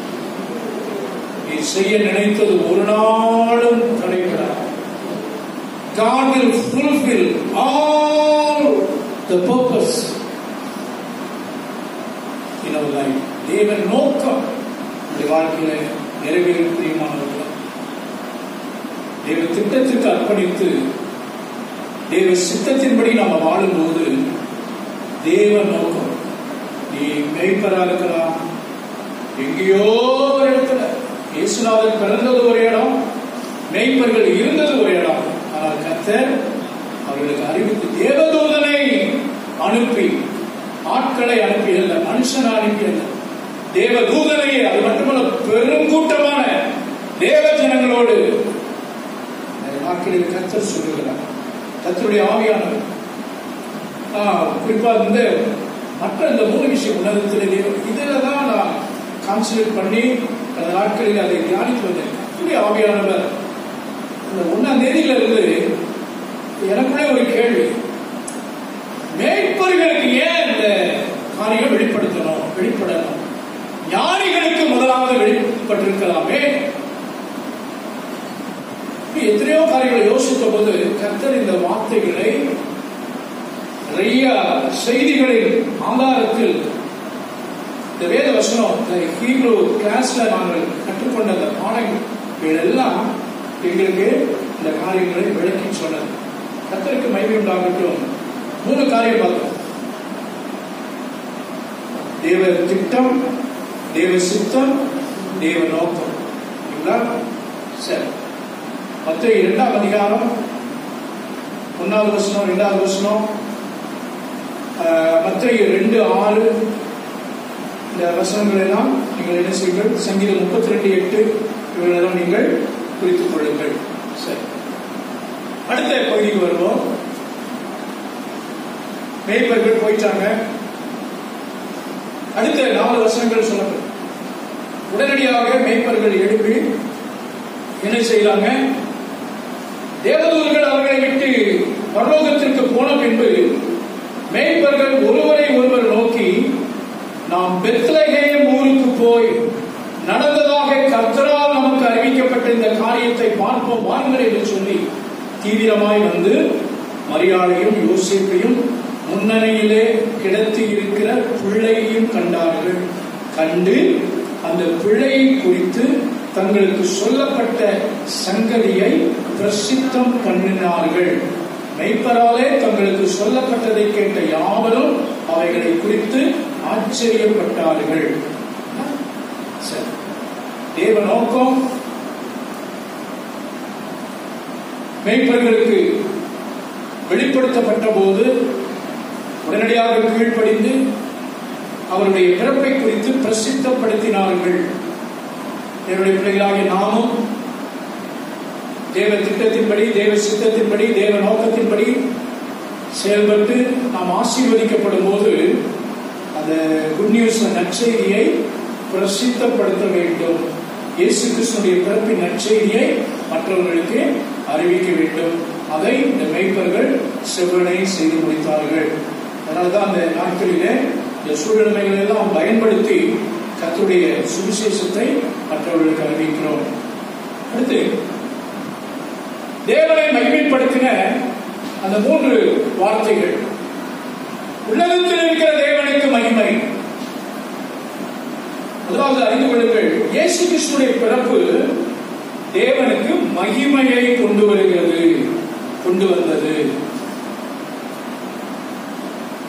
Speaker 1: நீ செய்ய நினைத்தது ஒரு நாளும் தடைபடாது God will fulfill all the purpose in our life. தேவன் நோக்கம் இந்த வாழ்க்கையில நிறைவேறும் பிரியமானவர்கள் தேவ திட்டத்திற்கு அர்ப்பணித்து தேவ சித்தத்தின்படி நாம வாழும்போது தேவ நோக்கம் நீ மெய்ப்பராக இருக்கலாம் எங்கேயோ ஒரு இடத்துல இயேசுநாதர் பிறந்தது ஒரு இடம் மெய்ப்பர்கள் இருந்தது ஒரு இடம் ஆனால் கர்த்தர் அவர்களுக்கு அறிவித்து தேவதூதனை அனுப்பி ஆட்களை அனுப்பி அல்ல மனுஷன் அனுப்பி அல்ல தேவதூதனை அது மட்டுமல்ல பெரும் கூட்டமான தேவ ஜனங்களோடு இந்த நாட்களில் கர்த்தர் சொல்லுகிறார் கர்த்தருடைய ஆவியானவர் ஆ, குறிப்பா இந்த மற்ற இந்த மூணு விஷயம் உலகத்தில் இதுல தான் நான் கான்சன்ட்ரேட் பண்ணி அந்த நாட்களில் அதை தியானித்து வந்தேன் கர்த்தருடைய ஆவியானவர் இந்த ஒன்னாம் தேதியில இருந்து எனக்குள்ளே ஒரு கேள்வி மேய்ப்பர்களுக்கு ஏன் இந்த காரியம் வெளிப்படுத்தணும் வெளிப்படணும் ஞானிகளுக்கு முதலாவது வெளிப்பட்டிருக்கலாமே இப்படி எத்தனையோ காரியங்களை யோசித்த போது கர்த்தர் இந்த வார்த்தைகளை நிறைய செய்திகளின் ஆதாரத்தில் இந்த வேத வசனம் இந்த ஹீப்ரூ கிளாஸ்ல நாங்கள் கற்றுக்கொண்ட அந்த பாடங்கள் எல்லாம் எங்களுக்கு இந்த காரியங்களை விளக்கி சொன்னது கர்த்தருக்கு மகிமை உண்டாகட்டும் மூணு காரியம் பார்த்தோம் தேவ திட்டம் தேவ சித்தம் தேவ நோக்கம் இல்லைங்களா சரி மற்ற இரண்டாம் அதிகாரம் ஒன்னாவது வசனம் இரண்டாவது வசனம் மற்ற ரெண்டு ஆறு இந்த வசனங்கள் எல்லாம் நீங்கள் என்ன செய்யுங்கள் சங்கீதம் முப்பத்தி ரெண்டு எட்டு இவர்களெல்லாம் நீங்கள் குறித்துக் கொள்ளுங்கள் சரி அடுத்த பகுதிக்கு வருவோம் மேய்ப்பர்கள் போயிட்டாங்க அடுத்த நாலு வசனங்கள் சொல்லப்படும் உடனடியாக மேய்ப்பர்கள் எழுப்பி என்ன செய்யறாங்க தேவதூர்கள் அவர்களை விட்டு பரலோகத்திற்கு போன பின்பு மேய்ப்பர்கள் ஒருவரை ஒருவர் நோக்கி நாம் பெத்லகேம் ஊருக்கு போய் நடந்ததாக கர்த்தரால் நமக்கு அறிவிக்கப்பட்ட இந்த காரியத்தை பார்ப்போம் வாருங்கள் என்று சொல்லி தீவிரமாய் வந்து மரியாதையும் யோசிப்பையும் முன்னணியிலே கிடத்தி இருக்கிற பிள்ளையையும் கண்டார்கள் கண்டு அந்த பிள்ளையை குறித்து தங்களுக்கு சொல்லப்பட்ட சங்கதியை பிரசித்தம் பண்ணினார்கள் மெய்ப்பராலே தங்களுக்கு சொல்லப்பட்டதை கேட்ட யாவரும் அவைகளை குறித்து ஆச்சரியப்பட்டார்கள் சரி. தேவ நோக்கம் மெய்ப்பர்களுக்கு வெளிப்படுத்தப்பட்ட போது உடனடியாக கீழ்ப்படிந்து அவருடைய பிறப்பை குறித்து பிரசித்தப்படுத்தினார்கள் என்னுடைய பிள்ளைகளாகிய நாமும் தேவ திட்டத்தின்படி தேவ சித்தத்தின்படி தேவ நோக்கத்தின்படி செயல்பட்டு நாம் ஆசீர்வதிக்கப்படும் போது அந்த குட் நியூஸ் நற்செய்தியை பிரசித்தப்படுத்த வேண்டும் இயேசு கிறிஸ்துடைய பிறப்பின் நற்செய்தியை மற்றவர்களுக்கு அறிவிக்க வேண்டும் அதை இந்த மெய்ப்பர்கள் செவ்வனை செய்து முடித்தார்கள் அதனால்தான் அந்த நாட்களிலே இந்த சூழ்நிலைகளை எல்லாம் பயன்படுத்தி கர்த்தருடைய சுவிசேஷத்தை மற்றவர்களுக்கு அறிவிக்கிறோம் அடுத்து தேவனை மகிமைப்படுத்தின அந்த மூன்று வார்த்தைகள் உலகத்தில் இருக்கிற தேவனுக்கு மகிமை முதலாவது அறிந்து கொள்ளுங்கள் இயேசு கிறிஸ்துடைய பிறப்பு தேவனுக்கு மகிமையை கொண்டு வருகிறது கொண்டு வந்தது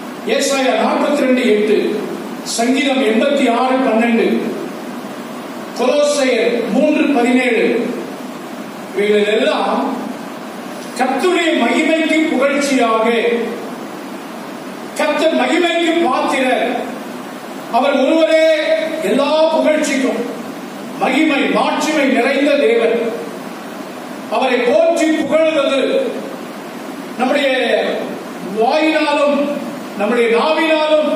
Speaker 1: ஏசாயா நாற்பத்தி ரெண்டு எட்டு சங்கீதம் எண்பத்தி ஆறு பன்னெண்டு கொலோசையர் மூன்று பதினேழு இவைகள் எல்லாம் கர்த்தருடைய மகிமைக்கு புகழ்ச்சியாக கர்த்தர் மகிமைக்கு பாத்திரர் அவர் ஒருவரே எல்லா புகழ்ச்சிக்கும் மகிமை மாட்சிமை நிறைந்த தேவன் அவரை போற்றி புகழ்வது நம்முடைய வாயினாலும் நம்முடைய நாவினாலும்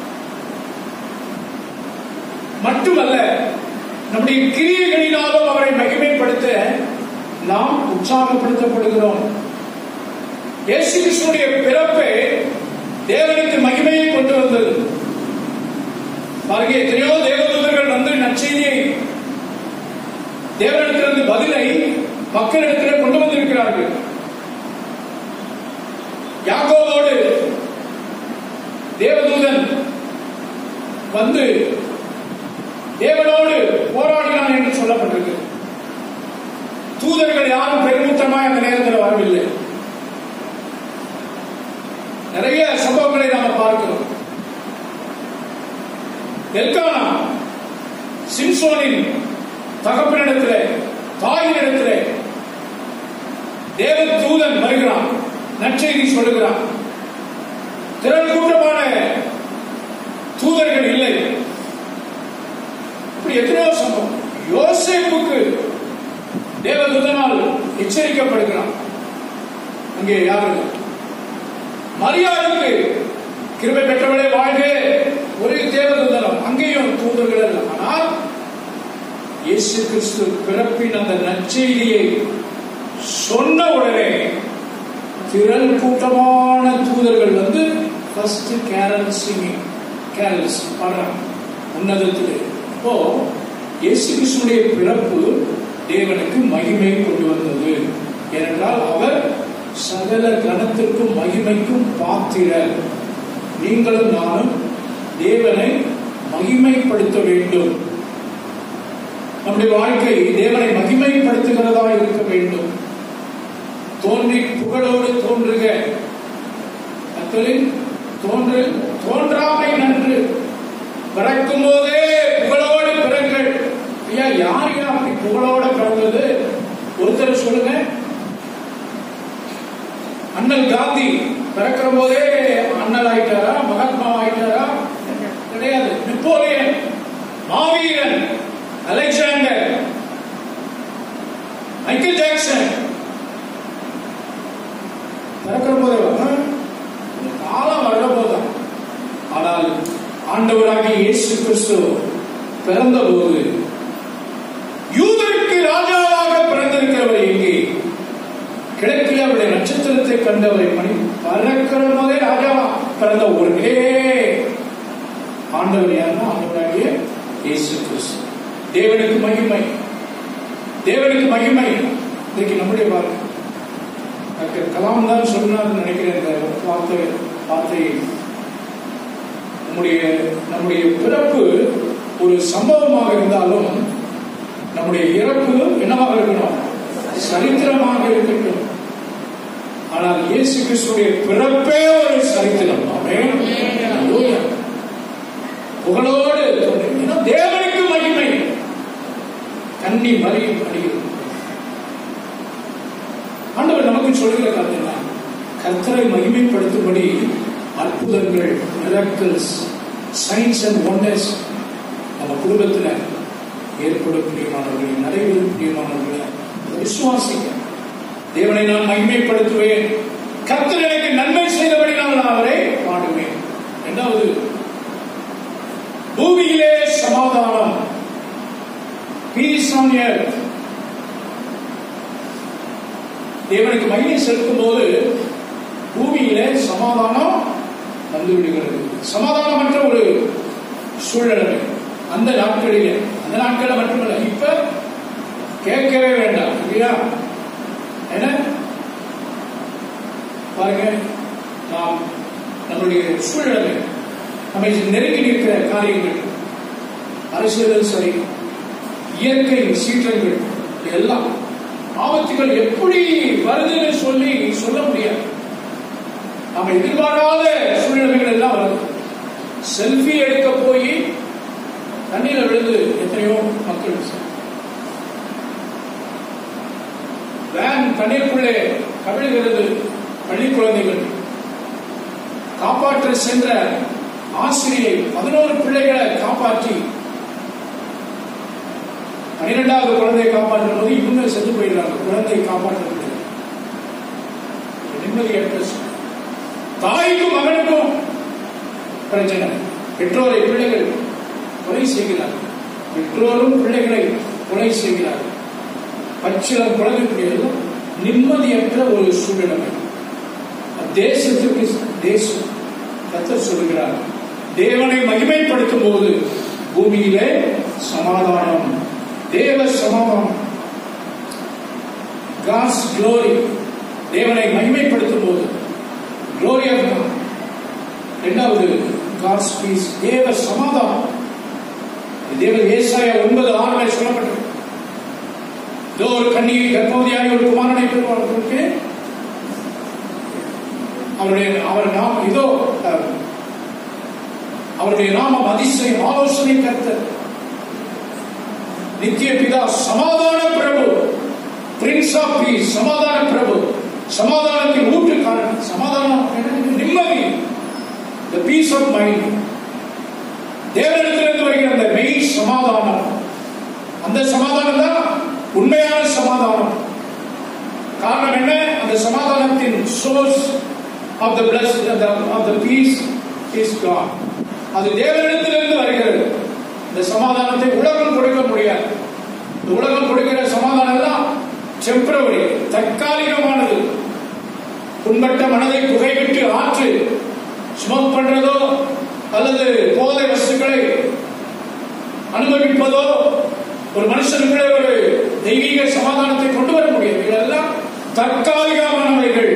Speaker 1: மட்டுமல்ல நம்முடைய கிரியைகளினாலும் அவரை மகிமைப்படுத்த நாம் உற்சாகப்படுத்தப்படுகிறோம் இயேசு கிறிஸ்துடைய பிறப்பே தேவனுக்கு மகிமையை கொண்டு வந்தது பாருங்க எத்தனையோ தேவதூதர்கள் வந்து நற்செய்தியை தேவனிடத்திலிருந்து பதிலை மக்களிடத்தில் கொண்டு வந்திருக்கிறார்கள் யாக்கோவோடு தேவதூதன் வந்து தேவனோடு போராடினான் என்று சொல்லப்பட்டிருக்கு தூதர்கள் யாரும் பெருமூத்தமாய் அந்த நேரத்தில் வரவில்லை நிறைய சம்பவங்களை நாம பார்க்கிறோம் எல்கானா சிம்சோனின் தகப்பனிடத்திலே தாயினிடத்திலே தேவ தூதன் வருகிறான் நற்செய்தி சொல்லுகிறான் திரள் கூட்டமான தூதர்கள் இல்லை இப்படி எத்தனையோ சம்பவம் யோசேப்புக்கு தேவதூதனால் எச்சரிக்கப்படுகிறான் அங்கே யாரு மரியாதைக்கு கிருபை பெற்றவளே வாழ்க ஒரு தேவதூதனம் அங்கேயும் தூதர்கள் அல்ல ஆனால் இயேசு கிறிஸ்து பிறப்பின் அந்த நற்செய்தியை சொன்ன உடனே திரள் கூட்டமான தூதர்கள் வந்து ஃபர்ஸ்ட் கேரல் சிங்கிங் கேரல்ஸ் பாடுறாங்க உன்னதத்திலே இப்போ இயேசு கிறிஸ்துடைய பிறப்பு தேவனுக்கு மகிமை கொண்டு வந்தது ஏனென்றால் அவர் சகல கணத்திற்கும் மகிமைக்கும் பாத்திரர் நீங்களும் நானும் தேவனை மகிமைப்படுத்த வேண்டும் நம்முடைய வாழ்க்கை தேவனை மகிமைப்படுத்துகிறதா இருக்க வேண்டும் தோன்றி புகழோடு தோன்றுக கத்தலில் தோன்று தோன்றாமை நன்று பிறக்கும் போதே புகழோடு பிறங்கள் ஐயா யார் யா அப்படி புகழோட பிறந்தது ஒருத்தர் சொல்லுங்க அண்ணல் காந்தி பிறக்கிற போதே அண்ணல் ஆயிட்டாரா மகாத்மா ஆயிட்டாரா கிடையாது நெப்போலியன் மாவீரன் அலெக்சாண்டர் மைக்கேல் ஜாக்சன் பிறக்கிற போதே ஆ, இந்த காலம் வர போதான் ஆனால் ஆண்டவராகிய இயேசு கிறிஸ்து பிறந்த போது யூதருக்கு ராஜாவாக பிறந்திருக்கிறவர் எங்கே கிழக்கில் அவருடைய நட்சத்திரத்தை கண்டவரை மணி பறக்கிற போதே ராஜாவா பிறந்த ஒரே ஆண்டவர் யாருன்னா ஆண்டவராகிய இயேசு கிறிஸ்து தேவனுக்கு மகிமை தேவனுக்கு மகிமை இன்னைக்கு நம்முடைய வாழ்க்கை டாக்டர் கலாம் தான் சொன்னார் நினைக்கிறேன் இந்த வார்த்தை வார்த்தையை நம்முடைய நம்முடைய பிறப்பு ஒரு சம்பவமாக இருந்தாலும் நம்முடைய இறப்பு என்னவாக இருக்கணும் சரித்திரமாக இருக்கட்டும் ஆனால் இயேசு கிறிஸ்துடைய பிறப்பே ஒரு சரித்திரம் ஆமென். ஹalleluya. புகழோடு தோன்றி- இன்னும் தேவனுக்கு மகிமை கண்ணி மறியும் அடிகிறது ஆண்டவர் நமக்கு சொல்லுகிற கருத்துனா கர்த்தரை மகிமைப்படுத்தும்படி அற்புதங்கள் மிராக்கிள்ஸ் சயின்ஸ் அண்ட் ஒண்டர்ஸ் நம்ம குடும்பத்தில் ஏற்படும் பிரியமானவர்களை நடைபெறும் பிரியமானவர்களை அதை விசுவாசிக்க தேவனை நான் மகிமைப்படுத்துவேன் கர்த்தர் எனக்கு நன்மை செய்தபடி நான் அவரை பாடுவேன் இரண்டாவது பூமியிலே சமாதானம் பீஸ் ஆன் எர்த் தேவனுக்கு மகிமை செலுத்தும் போது பூமியிலே சமாதானம் வந்து விடுகிறது சமாதானமற்ற ஒரு சூழ்நிலை அந்த நாட்களிலே அந்த நாட்களில் மட்டுமல்ல இப்ப கேட்கவே வேண்டாம் இல்லையா என்ன பாருங்க நாம் நம்முடைய சூழ்நிலை நம்மை நெருங்கி நிற்கிற காரியங்கள் அரசியலும் சரி இயற்கை சீற்றங்கள் இது எல்லாம் ஆபத்துகள் எப்படி வருதுன்னு சொல்லி சொல்ல முடியாது நாம எதிர்பாராத சூழ்நிலைகள் எல்லாம் வருது செல்ஃபி எடுக்க போய் தண்ணீர விழுந்து எத்தனையோ மக்கள் வேன் தண்ணீருக்குள்ளே கவிழ்கிறது பள்ளி குழந்தைகள் காப்பாற்ற சென்ற ஆசிரியை பதினோரு பிள்ளைகளை காப்பாற்றி பனிரெண்டாவது குழந்தையை காப்பாற்றும் போது இவங்க செத்து போயிடுறாங்க குழந்தையை காப்பாற்ற முடியல நிம்மதியற்ற சூழ்நிலை. தாய்க்கும் மகனுக்கும் பிரச்சனை பெற்றோரை பிள்ளைகள் கொலை செய்கிறார்கள் பெற்றோரும் பிள்ளைகளை கொலை செய்கிறார்கள் பச்சிலம் குழந்தைக்குரியது நிம்மதியற்ற ஒரு சூழ்நிலை தேசத்துக்கு தேசம் கத்தர் சொல்கிறார் தேவனை மகிமைப்படுத்தும் போது பூமியிலே சமாதானம் தேவ சமாதானம் God's glory தேவனை மகிமைப்படுத்தும் போது glory of God இரண்டாவது God's peace தேவ சமாதானம் தேவ ஏசாயா ஒன்பது ஆறுல சொல்லப்பட்டது இதோ ஒரு கண்ணியை கர்ப்பவதியாக ஒரு குமாரனை பெறுவார்களுக்கு அவருடைய அவர் நாம் இதோ அஹ், அவருடைய நாமம் அதிசயம் ஆலோசனை கர்த்தர் நித்திய பிதா சமாதான பிரபு பிரின்ஸ் ஆஃப் பீஸ் சமாதான பிரபு சமாதானத்தின் ஊற்றுக்காரன் சமாதானம் என்ன? நிம்மதி the peace of mind தேவனிடத்திலிருந்து வருகிற அந்த மெய் சமாதானம் அந்த சமாதானம் தான் உண்மையான சமாதானம் காரணம் என்ன அந்த சமாதானத்தின் source of the bliss of the peace is God அது தேவனிடத்திலிருந்து வருகிறது இந்த சமாதானத்தை உலகம் கொடுக்க முடியாது இந்த உலகம் கொடுக்கிற சமாதானம் எல்லாம் டெம்பரவரி தற்காலிகமானது புண்பட்ட மனதை புகைவிட்டு ஆற்று ஸ்மோக் பண்றதோ அல்லது போதை வஸ்துக்களை அனுபவிப்பதோ ஒரு மனுஷனுக்குள்ளே ஒரு தெய்வீக சமாதானத்தை கொண்டு வர முடியாது இதெல்லாம் தற்காலிகமானவைகள்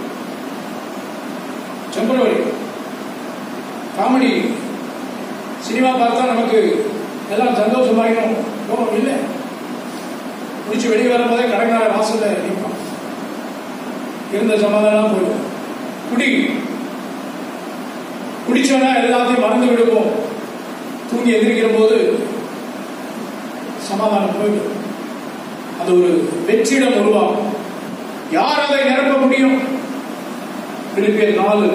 Speaker 1: டெம்பரவரி காமெடி சினிமா பார்த்தா நமக்கு எல்லாம் சந்தோஷமாயிடும் ஓ இல்லை முடிச்சு வெளியே வரும்போதே கடைக்கார வாசல்ல நிற்பான் இருந்த சமாதானம் போயிடும் குடி குடிச்சோன்னா எல்லாத்தையும் மறந்து விடுவோம் தூங்கி எந்திரிக்கிற போது சமாதானம் போயிடும் அது ஒரு வெற்றிடம் உருவாகும் யார் அதை நிரப்ப முடியும் பிலிப்பியர் நாலு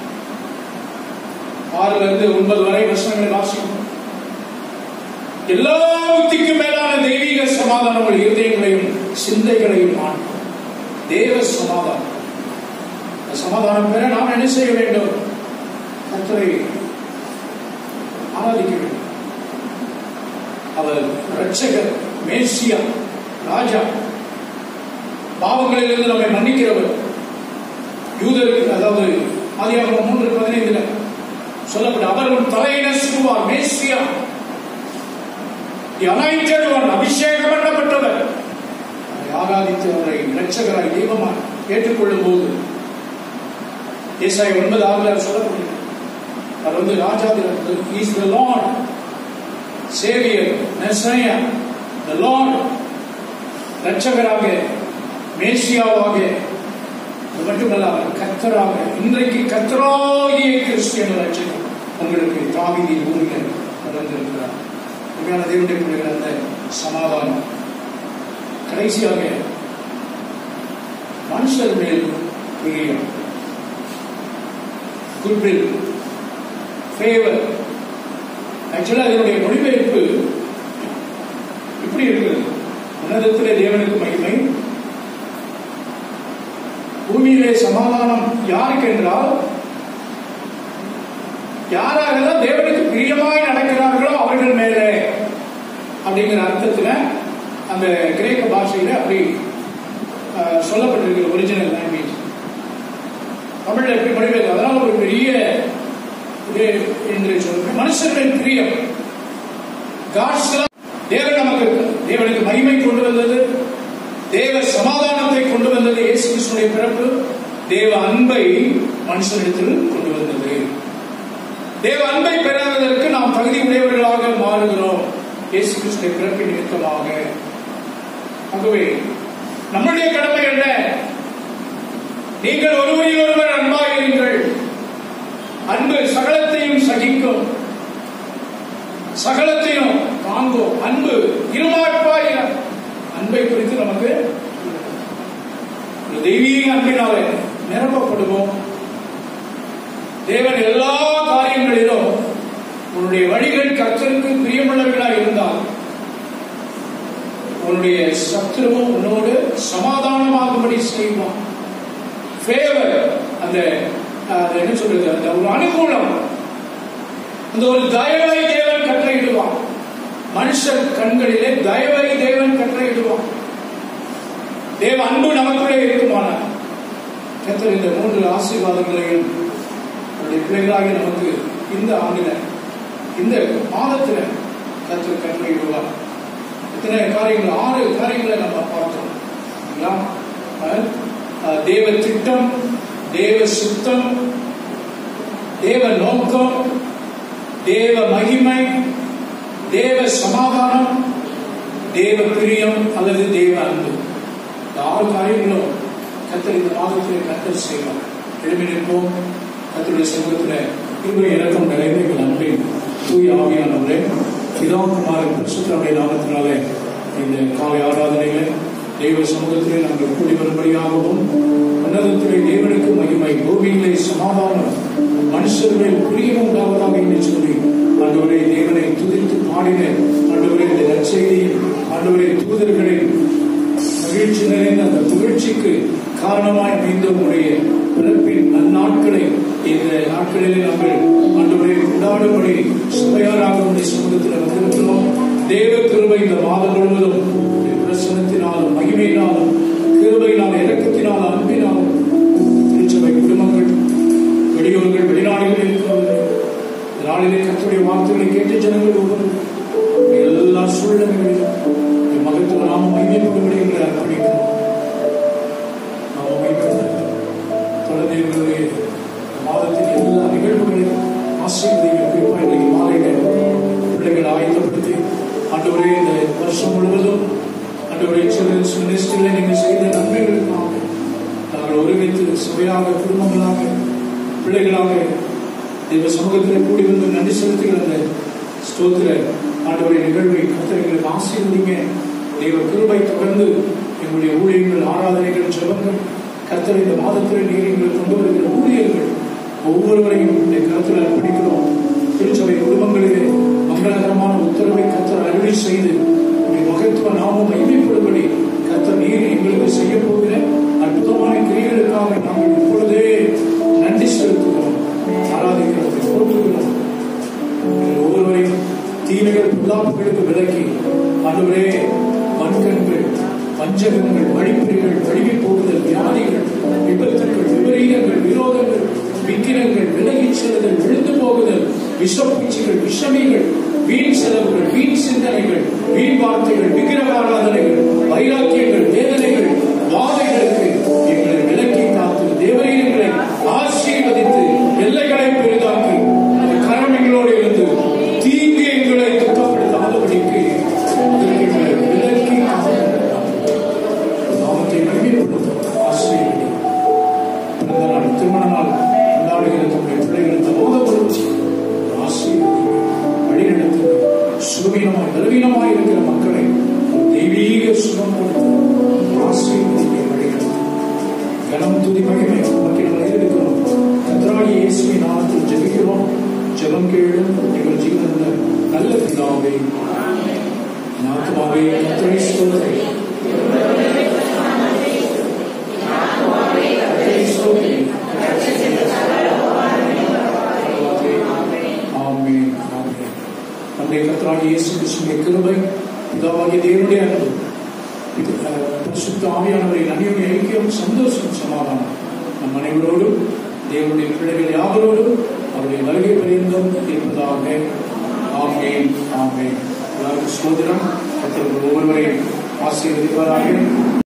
Speaker 1: ஆறுல இருந்து ஒன்பது வரை வருஷங்களை வாசிக்கும் எல்லா புத்திக்கும் மேலான தெய்வீக சமாதானம் உங்கள் இருதயங்களையும் சிந்தைகளையும் ஆண்டும் தேவ சமாதானம் அந்த சமாதானம் பெற நாம் என்ன செய்ய வேண்டும் கர்த்தரை ஆராதிக்க வேண்டும் அவர் ரட்சகர் மேசியா ராஜா பாவங்களிலிருந்து நம்மை மன்னிக்கிறவர் யூதருக்கு அதாவது ஆதியாகமம் மூன்று பதினைந்துல சொல்லப்பட்ட அவர் உன் தலையின சுவார் மேசியா அனைத்தது அபிஷேகம் பண்ணப்பட்டவர் அவரை ஆராதித்து அவரை இரட்சகராய் தெய்வமாய் ஏற்றுக்கொள்ளும் போது ஏசாய் ஒன்பது ஆறுல சொல்லப்படுகிறது அவர் வந்து ராஜாதி is the lord saviour messiah the lord இரட்சகராக மேசியாவாக அது மட்டுமல்ல அவர் கர்த்தராக இன்றைக்கு கர்த்தராகிய கிறிஸ்டியன் ரட்சகர் உங்களுக்கு தாவிதி பூமியில் வளர்ந்திருக்கிறார் உண்மையான தேவனுடைய பிள்ளைகள் அந்த சமாதானம் கடைசியாக மனுஷர் மேல் பிரியம் குட்வில் ஃபேவர் ஆக்சுவலாக அதனுடைய மொழிபெயர்ப்பு இப்படி இருக்கிறது உன்னதத்திலே தேவனுக்கு மகிமை பூமியிலே சமாதானம் யாருக்கு என்றால் யாராகலாம் தேவனுக்கு பிரியமாய் நடக்கிறார்களோ அவர்கள் மேலே அப்படிங்கிற அர்த்தத்துல அந்த கிரேக்க பாஷையில அப்படி அஹ், சொல்லப்பட்டிருக்கிற ஒரிஜினல் லாங்குவேஜ் தமிழ்ல எப்படி மொழிபெயர்த்து அதனால ஒரு பெரிய இது என்று சொல்றேன் மனுஷர்கள் பிரியம் God's love. தேவன் நமக்கு தேவனுக்கு மகிமை கொண்டு வந்தது தேவ சமாதானத்தை கொண்டு வந்தது இயேசு கிறிஸ்துடைய பிறப்பு தேவ அன்பை மனுஷனிடத்தில் கொண்டு வந்தது தேவ அன்பை பெறாததற்கு நாம் தகுதி உடையவர்களாக மாறுகிறோம் இயேசு கிறிஸ்துடைய பிறப்பின் நிமித்தமாக ஆகவே நம்முடைய கடமை என்ன நீங்கள் ஒருவரில் ஒருவர் அன்பாயிருங்கள் அன்பு சகலத்தையும் சகிக்கும் சகலத்தையும் தாங்கும் அன்பு இருமாட்பாயிரம் அன்பை குறித்து நமக்கு ஒரு தெய்வீக அன்பினாலே நிரப்பப்படுவோம் தேவன் எல்லா காரியங்களிலும் உன்னுடைய வழிகள் கர்த்தருக்கு பிரியமுள்ளவர்களாக இருந்தால் உன்னுடைய சத்துருவும் உன்னோடு சமாதானமாகும்படி செய்வான் ஃபேவர் அந்த அது என்ன சொல்றது அந்த ஒரு அனுகூலம் அந்த ஒரு தயவை தேவன் கட்டளையிடுவான் மனுஷர் கண்களிலே தயவை தேவன் கட்டளையிடுவான் தேவ அன்பு நமக்குள்ளே இருக்குமானால் கத்தர் இந்த மூன்று ஆசீர்வாதங்களையும் அவருடைய பிள்ளைகளாகி நமக்கு இந்த ஆண்டில இந்த மாதத்துல கத்தர் கட்டளையிடுவார் இத்தனை காரியங்கள் ஆறு காரியங்களை நம்ம பார்த்தோம் இல்லைங்களா? அஹ், அஹ், தேவ திட்டம் தேவ சித்தம் தேவ நோக்கம் தேவ மகிமை தேவ சமாதானம் தேவ பிரியம் அல்லது தேவ அன்பு இந்த ஆறு காரியங்களும் கத்தர் இந்த மாதத்தில் கத்தர் செய்வார் எழுப்பி நிற்போம் கத்தருடைய சமூகத்தில் கிருபை இறக்கம் நிறைந்த எங்கள் அன்பின் தூய ஆவியானவரே பிதாகுமாரின் பரிசுத்தருடைய நாமத்தினாலே இந்த காலை ஆராதனைகளை தெய்வ சமூகத்திலே நாங்கள் கூடி வரும்படியாகவும் உன்னதத்திலே தேவனுக்கு மகிமை பூமியிலே சமாதானம் மனுஷர்களில் பிரியம் உண்டாவதாக என்று சொல்லி ஆண்டவரே தேவனை துதித்து பாடின ஆண்டவரே இந்த நற்செய்தியில் ஆண்டவரே தூதர்களின் மகிழ்ச்சி நிறைந்த அந்த புகழ்ச்சிக்கு காரணமாய் அமைந்த உடைய பிறப்பின் நன்னாட்களை இந்த நாட்களிலே நாங்கள் ஆண்டவரை கொண்டாடும்படி சுவையாராக உடைய சமூகத்தில் வந்திருக்கிறோம் தேவ கிருபை இந்த மாதம் முழுவதும் உம்முடைய பிரசனத்தினாலும் மகிமையினாலும் கிருபையினால் இறக்கத்தினால் அன்பினாலும் திருச்சபை குடும்பங்கள் வெளியூர்கள் வெளிநாடுகளில் இருக்கிறவர்கள் இந்த நாளிலே கத்துடைய வார்த்தைகளை கேட்டு ஜனங்கள் ஒவ்வொரு எல்லா சூழ்நிலைகளிலும் உம்முடைய மகத்துவ நாம மகிமைப்படும்படி எங்களை அர்ப்பணிக்கிறோம் நாம மகிமைப்படுத்த தொடர்ந்து எங்களுடைய மாதத்தின் எல்லா நிகழ்வுகளையும் ஆசீர்வதிகள் குறிப்பாக இன்றைக்கு மாலையில பிள்ளைகள் ஆயத்தப்படுத்தி ஆண்டவரே இந்த வருஷம் முழுவதும் ஆண்டவரே சில்ட்ரன்ஸ் மினிஸ்ட்ரியில் நீங்கள் செய்த நன்மைகளுக்காக நாங்கள் ஒருங்கித்து சுவையாக குடும்பங்களாக பிள்ளைகளாக தெய்வ சமூகத்தில் கூடி வந்து நன்றி செலுத்துகிற அந்த ஸ்தோத்திர ஆண்டவரை நிகழ்வை கத்தரைகளுக்கு ஆசீர்வதிங்க தெய்வ கிருபை தொடர்ந்து எங்களுடைய ஊழியர்கள் ஆராதனைகள் ஜெபங்கள் கர்த்தர் இந்த மாதத்தில் நீர் எங்களுக்கு கொண்டு வருகிற ஊழியர்கள் ஒவ்வொருவரையும் இந்த கருத்தில் அர்ப்பணிக்கிறோம் திருச்சபை குடும்பங்களிலே மங்களகரமான உத்தரவை கர்த்தர் அருளி செய்து உடைய மகத்துவ நாமம் மகிமைப்படும்படி கர்த்தர் நீர் எங்களுக்கு செய்ய போகிற அற்புதமான கிரியைகளுக்காக நாங்கள் இப்பொழுதே நன்றி செலுத்துகிறோம் ஆராதிக்கிறோம் போற்றுகிறோம் எங்கள் ஒவ்வொருவரையும் தீமைகள் புல்லாப்புகளுக்கு விலக்கி ஆண்டவரே மண்கண்கள் வஞ்சகங்கள் வழிப்பறிகள் வழிவி போகுதல் வியாதிகள் விபத்துக்கள் விபரீதங்கள் விரோதங்கள் விக்கிரங்கள் விலகிச் செல்லுதல் விழுந்து போகுதல் விஷப்பூச்சிகள் விஷமிகள் வீண் செலவுகள் வீண் சிந்தனைகள் வீண் வார்த்தைகள் விக்கிரக ஆராதனைகள் வைராக்கியங்கள் வேதனைகள் வாதைகளுக்கு எங்களை விலக்கி காத்து தேவரீரங்களை ஆசீர்வதித்து எல்லைகளை பெரிதாக்கி அந்த கரம் எங்களோடு இருந்து தீங்கு எங்களை துக்கப்படுத்தாதபடிக்கு அதற்கு எங்களை விலக்கி காத்து நாமத்தை மகிமைப்படுத்தும் ஆசீர்வதி பிறந்த நாள் திருமண நாள் கொண்டாடுகிற தம்முடைய பிள்ளைகளுக்கு போதப்படுத்தி ஆசீர்வதி வழிநடத்துங்க சுகவீனமாய் பலவீனமாய் இருக்கிற மக்களை ஒரு தெய்வீக சுகம் கொடுத்து ஆசீர்வதிக்க வழிநடத்தும் கனம் துதி மகிமை உமக்கு நாங்கள் இருக்கிறோம் கத்ராகி இயேசுவை நாமத்தில் ஜெபிக்கிறோம் ஜெபம் கேளும் எங்கள் ஜீவனந்த நல்ல பிதாவே நாத்துமாவே கத்தரை ஸ்தோத்திரி கத்தரை ஸ்தோத்திரி ஆமென் ஆமென் நம்முடைய கத்தராகி இயேசு கிறிஸ்துவின் கிருபை பிதாவாகிய தேவனுடைய அன்பு இது, அஹ், பரிசுத்த ஆவியானவரின் அந்நியுடைய ஐக்கியம் சந்தோஷம் சமாதானம் நம் அனைவரோடும் தேவனுடைய பிள்ளைகள் யாவரோடும் அவருடைய வருகை பரியந்தம் இருப்பதாக ஆமேன் ஆமேன் எல்லாருக்கும் சோதனம் ஒவ்வொருவரையும் ஆசீர்வதிப்பாராக